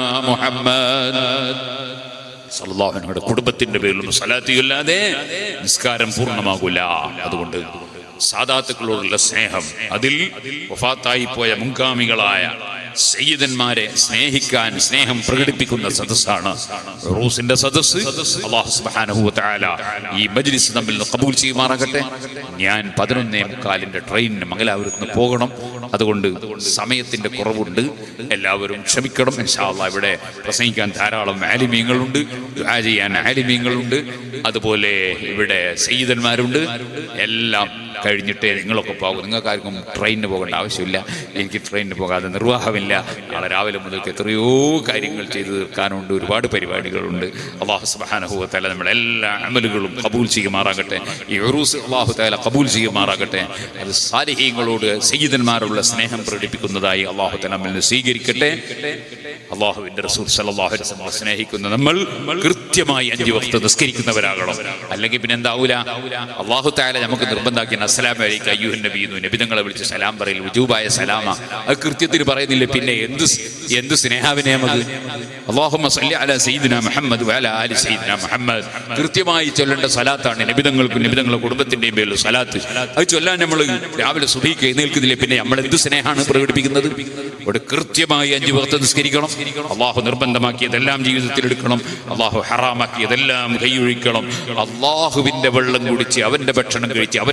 മുഹമ്മദ് സല്ലല്ലാഹുവിനോട് കുടുംബത്തിന്റെ പേരിലൊന്നും സലാത്തിയില്ലാതെ നിസ്കാരം പൂർണ്ണമാകൂല അതുകൊണ്ട് സാദാത്തുക്കളോടുള്ള സ്നേഹം അതിൽ വഫാത്തായി പോയ മുൻഗാമികളായ സയ്യിദന്മാരെ സ്നേഹിക്കാൻ സ്നേഹം പ്രകടിപ്പിക്കുന്ന സദസ്സാണ് റൂസിന്റെ സദസ്സ് അള്ളാഹു സുബ്ഹാനഹു വ തആല ഈ മജ്ലിസ് തമ്മിൽ കബൂൽ ചെയ്യുമാറാകട്ടെ ഞാൻ പതിനൊന്നേ മുക്കാലിന്റെ ട്രെയിനിന് മംഗലാപുരത്ത് നിന്ന് പോകണം അതുകൊണ്ട് സമയത്തിന്റെ കുറവുണ്ട് എല്ലാവരും ക്ഷമിക്കണം ഇൻഷാ അള്ളാഹ് ഇവിടെ പ്രസംഗിക്കാൻ ധാരാളം ആലിമീങ്ങളുണ്ട് ദുആ ചെയ്യാൻ ആലിമീങ്ങളുണ്ട് അതുപോലെ ഇവിടെ സയ്യിദന്മാരുണ്ട് എല്ലാം കഴിഞ്ഞിട്ടേ നിങ്ങളൊക്കെ പോകും നിങ്ങൾക്ക് ആർക്കും ട്രെയിനിന് പോകേണ്ട ആവശ്യമില്ല എനിക്ക് ട്രെയിനിന് പോകാതെ നിർവാഹമില്ല നാളെ രാവിലെ മുതൽക്ക് എത്രയോ കാര്യങ്ങൾ ചെയ്തു തീർക്കാനുണ്ട് ഒരുപാട് പരിപാടികളുണ്ട് അള്ളാഹു സുബ്ഹാനഹു വ തആല നമ്മുടെ എല്ലാ അമലുകളും കബൂൽ ചെയ്യുമാറാകട്ടെ ഈ ഉറൂസ് അള്ളാഹു തആല കബൂൽ ചെയ്യുമാറാകട്ടെ അത് സാലിഹീങ്ങളോട് സയ്യിദന്മാരുള്ള സ്നേഹം പ്രകടിപ്പിക്കുന്നതായി അള്ളാഹു തആല നമ്മിൽ നിന്ന് സ്വീകരിക്കട്ടെ അള്ളാഹുവിന്റെ റസൂൽ സല്ലല്ലാഹു അലൈഹി വസല്ലം സ്നേഹിക്കുന്ന നമ്മൾ കൃത്യമായി അഞ്ച് വക്ത് നിസ്കരിക്കുന്നവരാകണം അല്ലെങ്കിൽ പിന്നെ എന്താവൂല അള്ളാഹു താല നമുക്ക് നിർബന്ധാക്കി അസ്സലാം വലൈക്കും അയ്യൂഹൻ നബി എന്ന് നബിതങ്ങളെ വിളിച്ച് സലാം പറയൽ ഉജൂബായ സലാമ അത് കൃത്യത്തിന് പറയുന്നില്ല പിന്നെ എന്ത് സ്- എന്ത് സ്നേഹാവിനയം അത് അള്ളാഹുമ്മ സല്ലി അല സയ്യിദിന മുഹമ്മദ് വഅല ആലി സയ്യിദിന മുഹമ്മദ് കൃത്യമായി ചൊല്ലേണ്ട സലാത്താണ് നബിതങ്ങൾക്കും നബിതങ്ങളുടെ കുടുംബത്തിന്റെയും പേരിൽ സലാത്ത് അത് ചൊല്ലാൻ നമ്മൾ രാവിലെ സുബീക്ക് എഴുന്നേൽക്കുന്നില്ല പിന്നെ നമ്മൾ എന്ത് സ്നേഹമാണ് പ്രകടിപ്പിക്കുന്നത് ഇവിടെ കൃത്യമായി അഞ്ച് വക്ത് നിസ്കരിക്കണം അള്ളാഹു നിർബന്ധമാക്കിയതെല്ലാം ജീവിതത്തിൽ എടുക്കണം അള്ളാഹു ഹറാമാക്കിയതെല്ലാം കൈയൊഴിക്കണം അള്ളാഹുവിന്റെ വെള്ളം കുടിച്ച് അവന്റെ ഭക്ഷണം കഴിച്ച് അവന്റെ ഓക്സിജൻ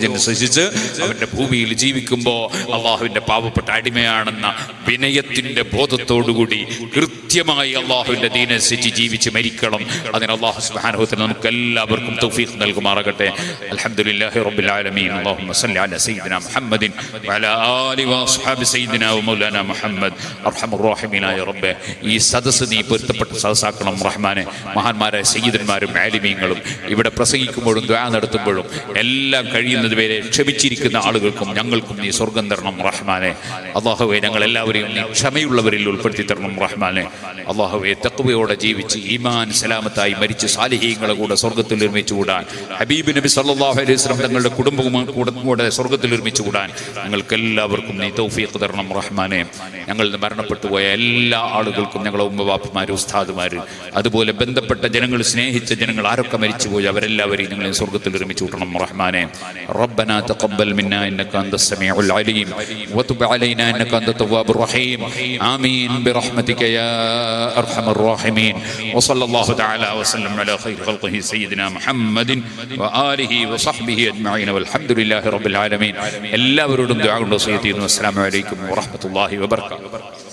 ഓക്സിജൻ ശ്വസിച്ച് അവന്റെ ഭൂമിയിൽ ജീവിക്കുമ്പോൾ അള്ളാഹുവിന്റെ പാവപ്പെട്ട അടിമയാണെന്ന വിനയത്തിന്റെ ബോധത്തോടുകൂടി കൃത്യമായി അള്ളാഹുവിന്റെ ദീനനുസരിച്ച് ജീവിച്ച് മരിക്കണം അതിന് അള്ളാഹു സുബ്ഹാനഹു നമുക്ക് എല്ലാവർക്കും തൗഫീഖ് നൽകുമാറാകട്ടെ അൽഹംദുലില്ലാഹി റബ്ബിൽ ആലമീൻ അല്ലാഹുമ്മ സല്ലി അലാ സയ്യിദിനാ മുഹമ്മദിൻ വഅലാ ആലി വഅസ്ഹാബി സയ്യിദിനാ വമൗലാനാ മുഹമ്മദ് അർഹമർ റഹീമീനായ റബ്ബേ ഈ സദസ്സ് നീ പൊരുത്തപ്പെട്ട സദസ്സാക്കണം റഹ്മാനെ മഹാന്മാരായ സയ്യിദന്മാരും ആലിമീങ്ങളും ഇവിടെ പ്രസംഗിക്കുമ്പോഴും ദ്വാ നടത്തുമ്പോഴും എല്ലാം കഴിയുന്നത് വരെ ക്ഷമിച്ചിരിക്കുന്ന ആളുകൾക്കും ഞങ്ങൾക്കും നീ സ്വർഗം തരണം റഹ്മാനെ അള്ളാഹുവെ ഞങ്ങൾ എല്ലാവരെയും നീ ക്ഷമയുള്ളവരിൽ ഉൾപ്പെടുത്തി തരണം റഹ്മാനെ അള്ളാഹുവെ തക്കുവയോടെ ജീവിച്ച് ഈമാൻ സലാമത്തായി മരിച്ച് സാലിഹീങ്ങളെ കൂടെ സ്വർഗത്തിൽ നിർമ്മിച്ചു കൂടാൻ ഹബീബ് നബി സല്ലല്ലാഹു അലൈഹി വസല്ലം തങ്ങളുടെ കുടുംബവും കൂടെ കൂടെ സ്വർഗത്തിൽ നിർമ്മിച്ചു കൂടാൻ ഞങ്ങൾക്ക് എല്ലാവർക്കും നീ തൗഫീഖ് തരണം റഹ്മാനെ ഞങ്ങൾ ഇന്ന് മരണപ്പെട്ടു പോയ എല്ലാ ആളുകൾക്കും ഞങ്ങളെ ഉമ്മവാപ്പമാര് ഉസ്താദുമാര് അതുപോലെ ബന്ധപ്പെട്ട ജനങ്ങൾ സ്നേഹിച്ച ജനങ്ങൾ ആരൊക്കെ മരിച്ചുപോയി അവരെല്ലാവരെയും ഞങ്ങളെ സ്വർഗത്തിൽ നിർമ്മിച്ചു കൂട്ടണം റഹ്മാനെ ربنا تقبل منا انك انت السميع العليم وتب علينا انك انت التواب الرحيم امين برحمتك يا ارحم الراحمين وصلى الله تعالى وسلم على خير خلقه سيدنا محمد واله وصحبه اجمعين والحمد لله رب العالمين എല്ലാവരോടും ദുആ കൊണ്ട് വസിയത്ത് ചെയ്യുന്നു അസ്സലാമു അലൈക്കും വറഹ്മത്തുള്ളാഹി വബറകാതുഹു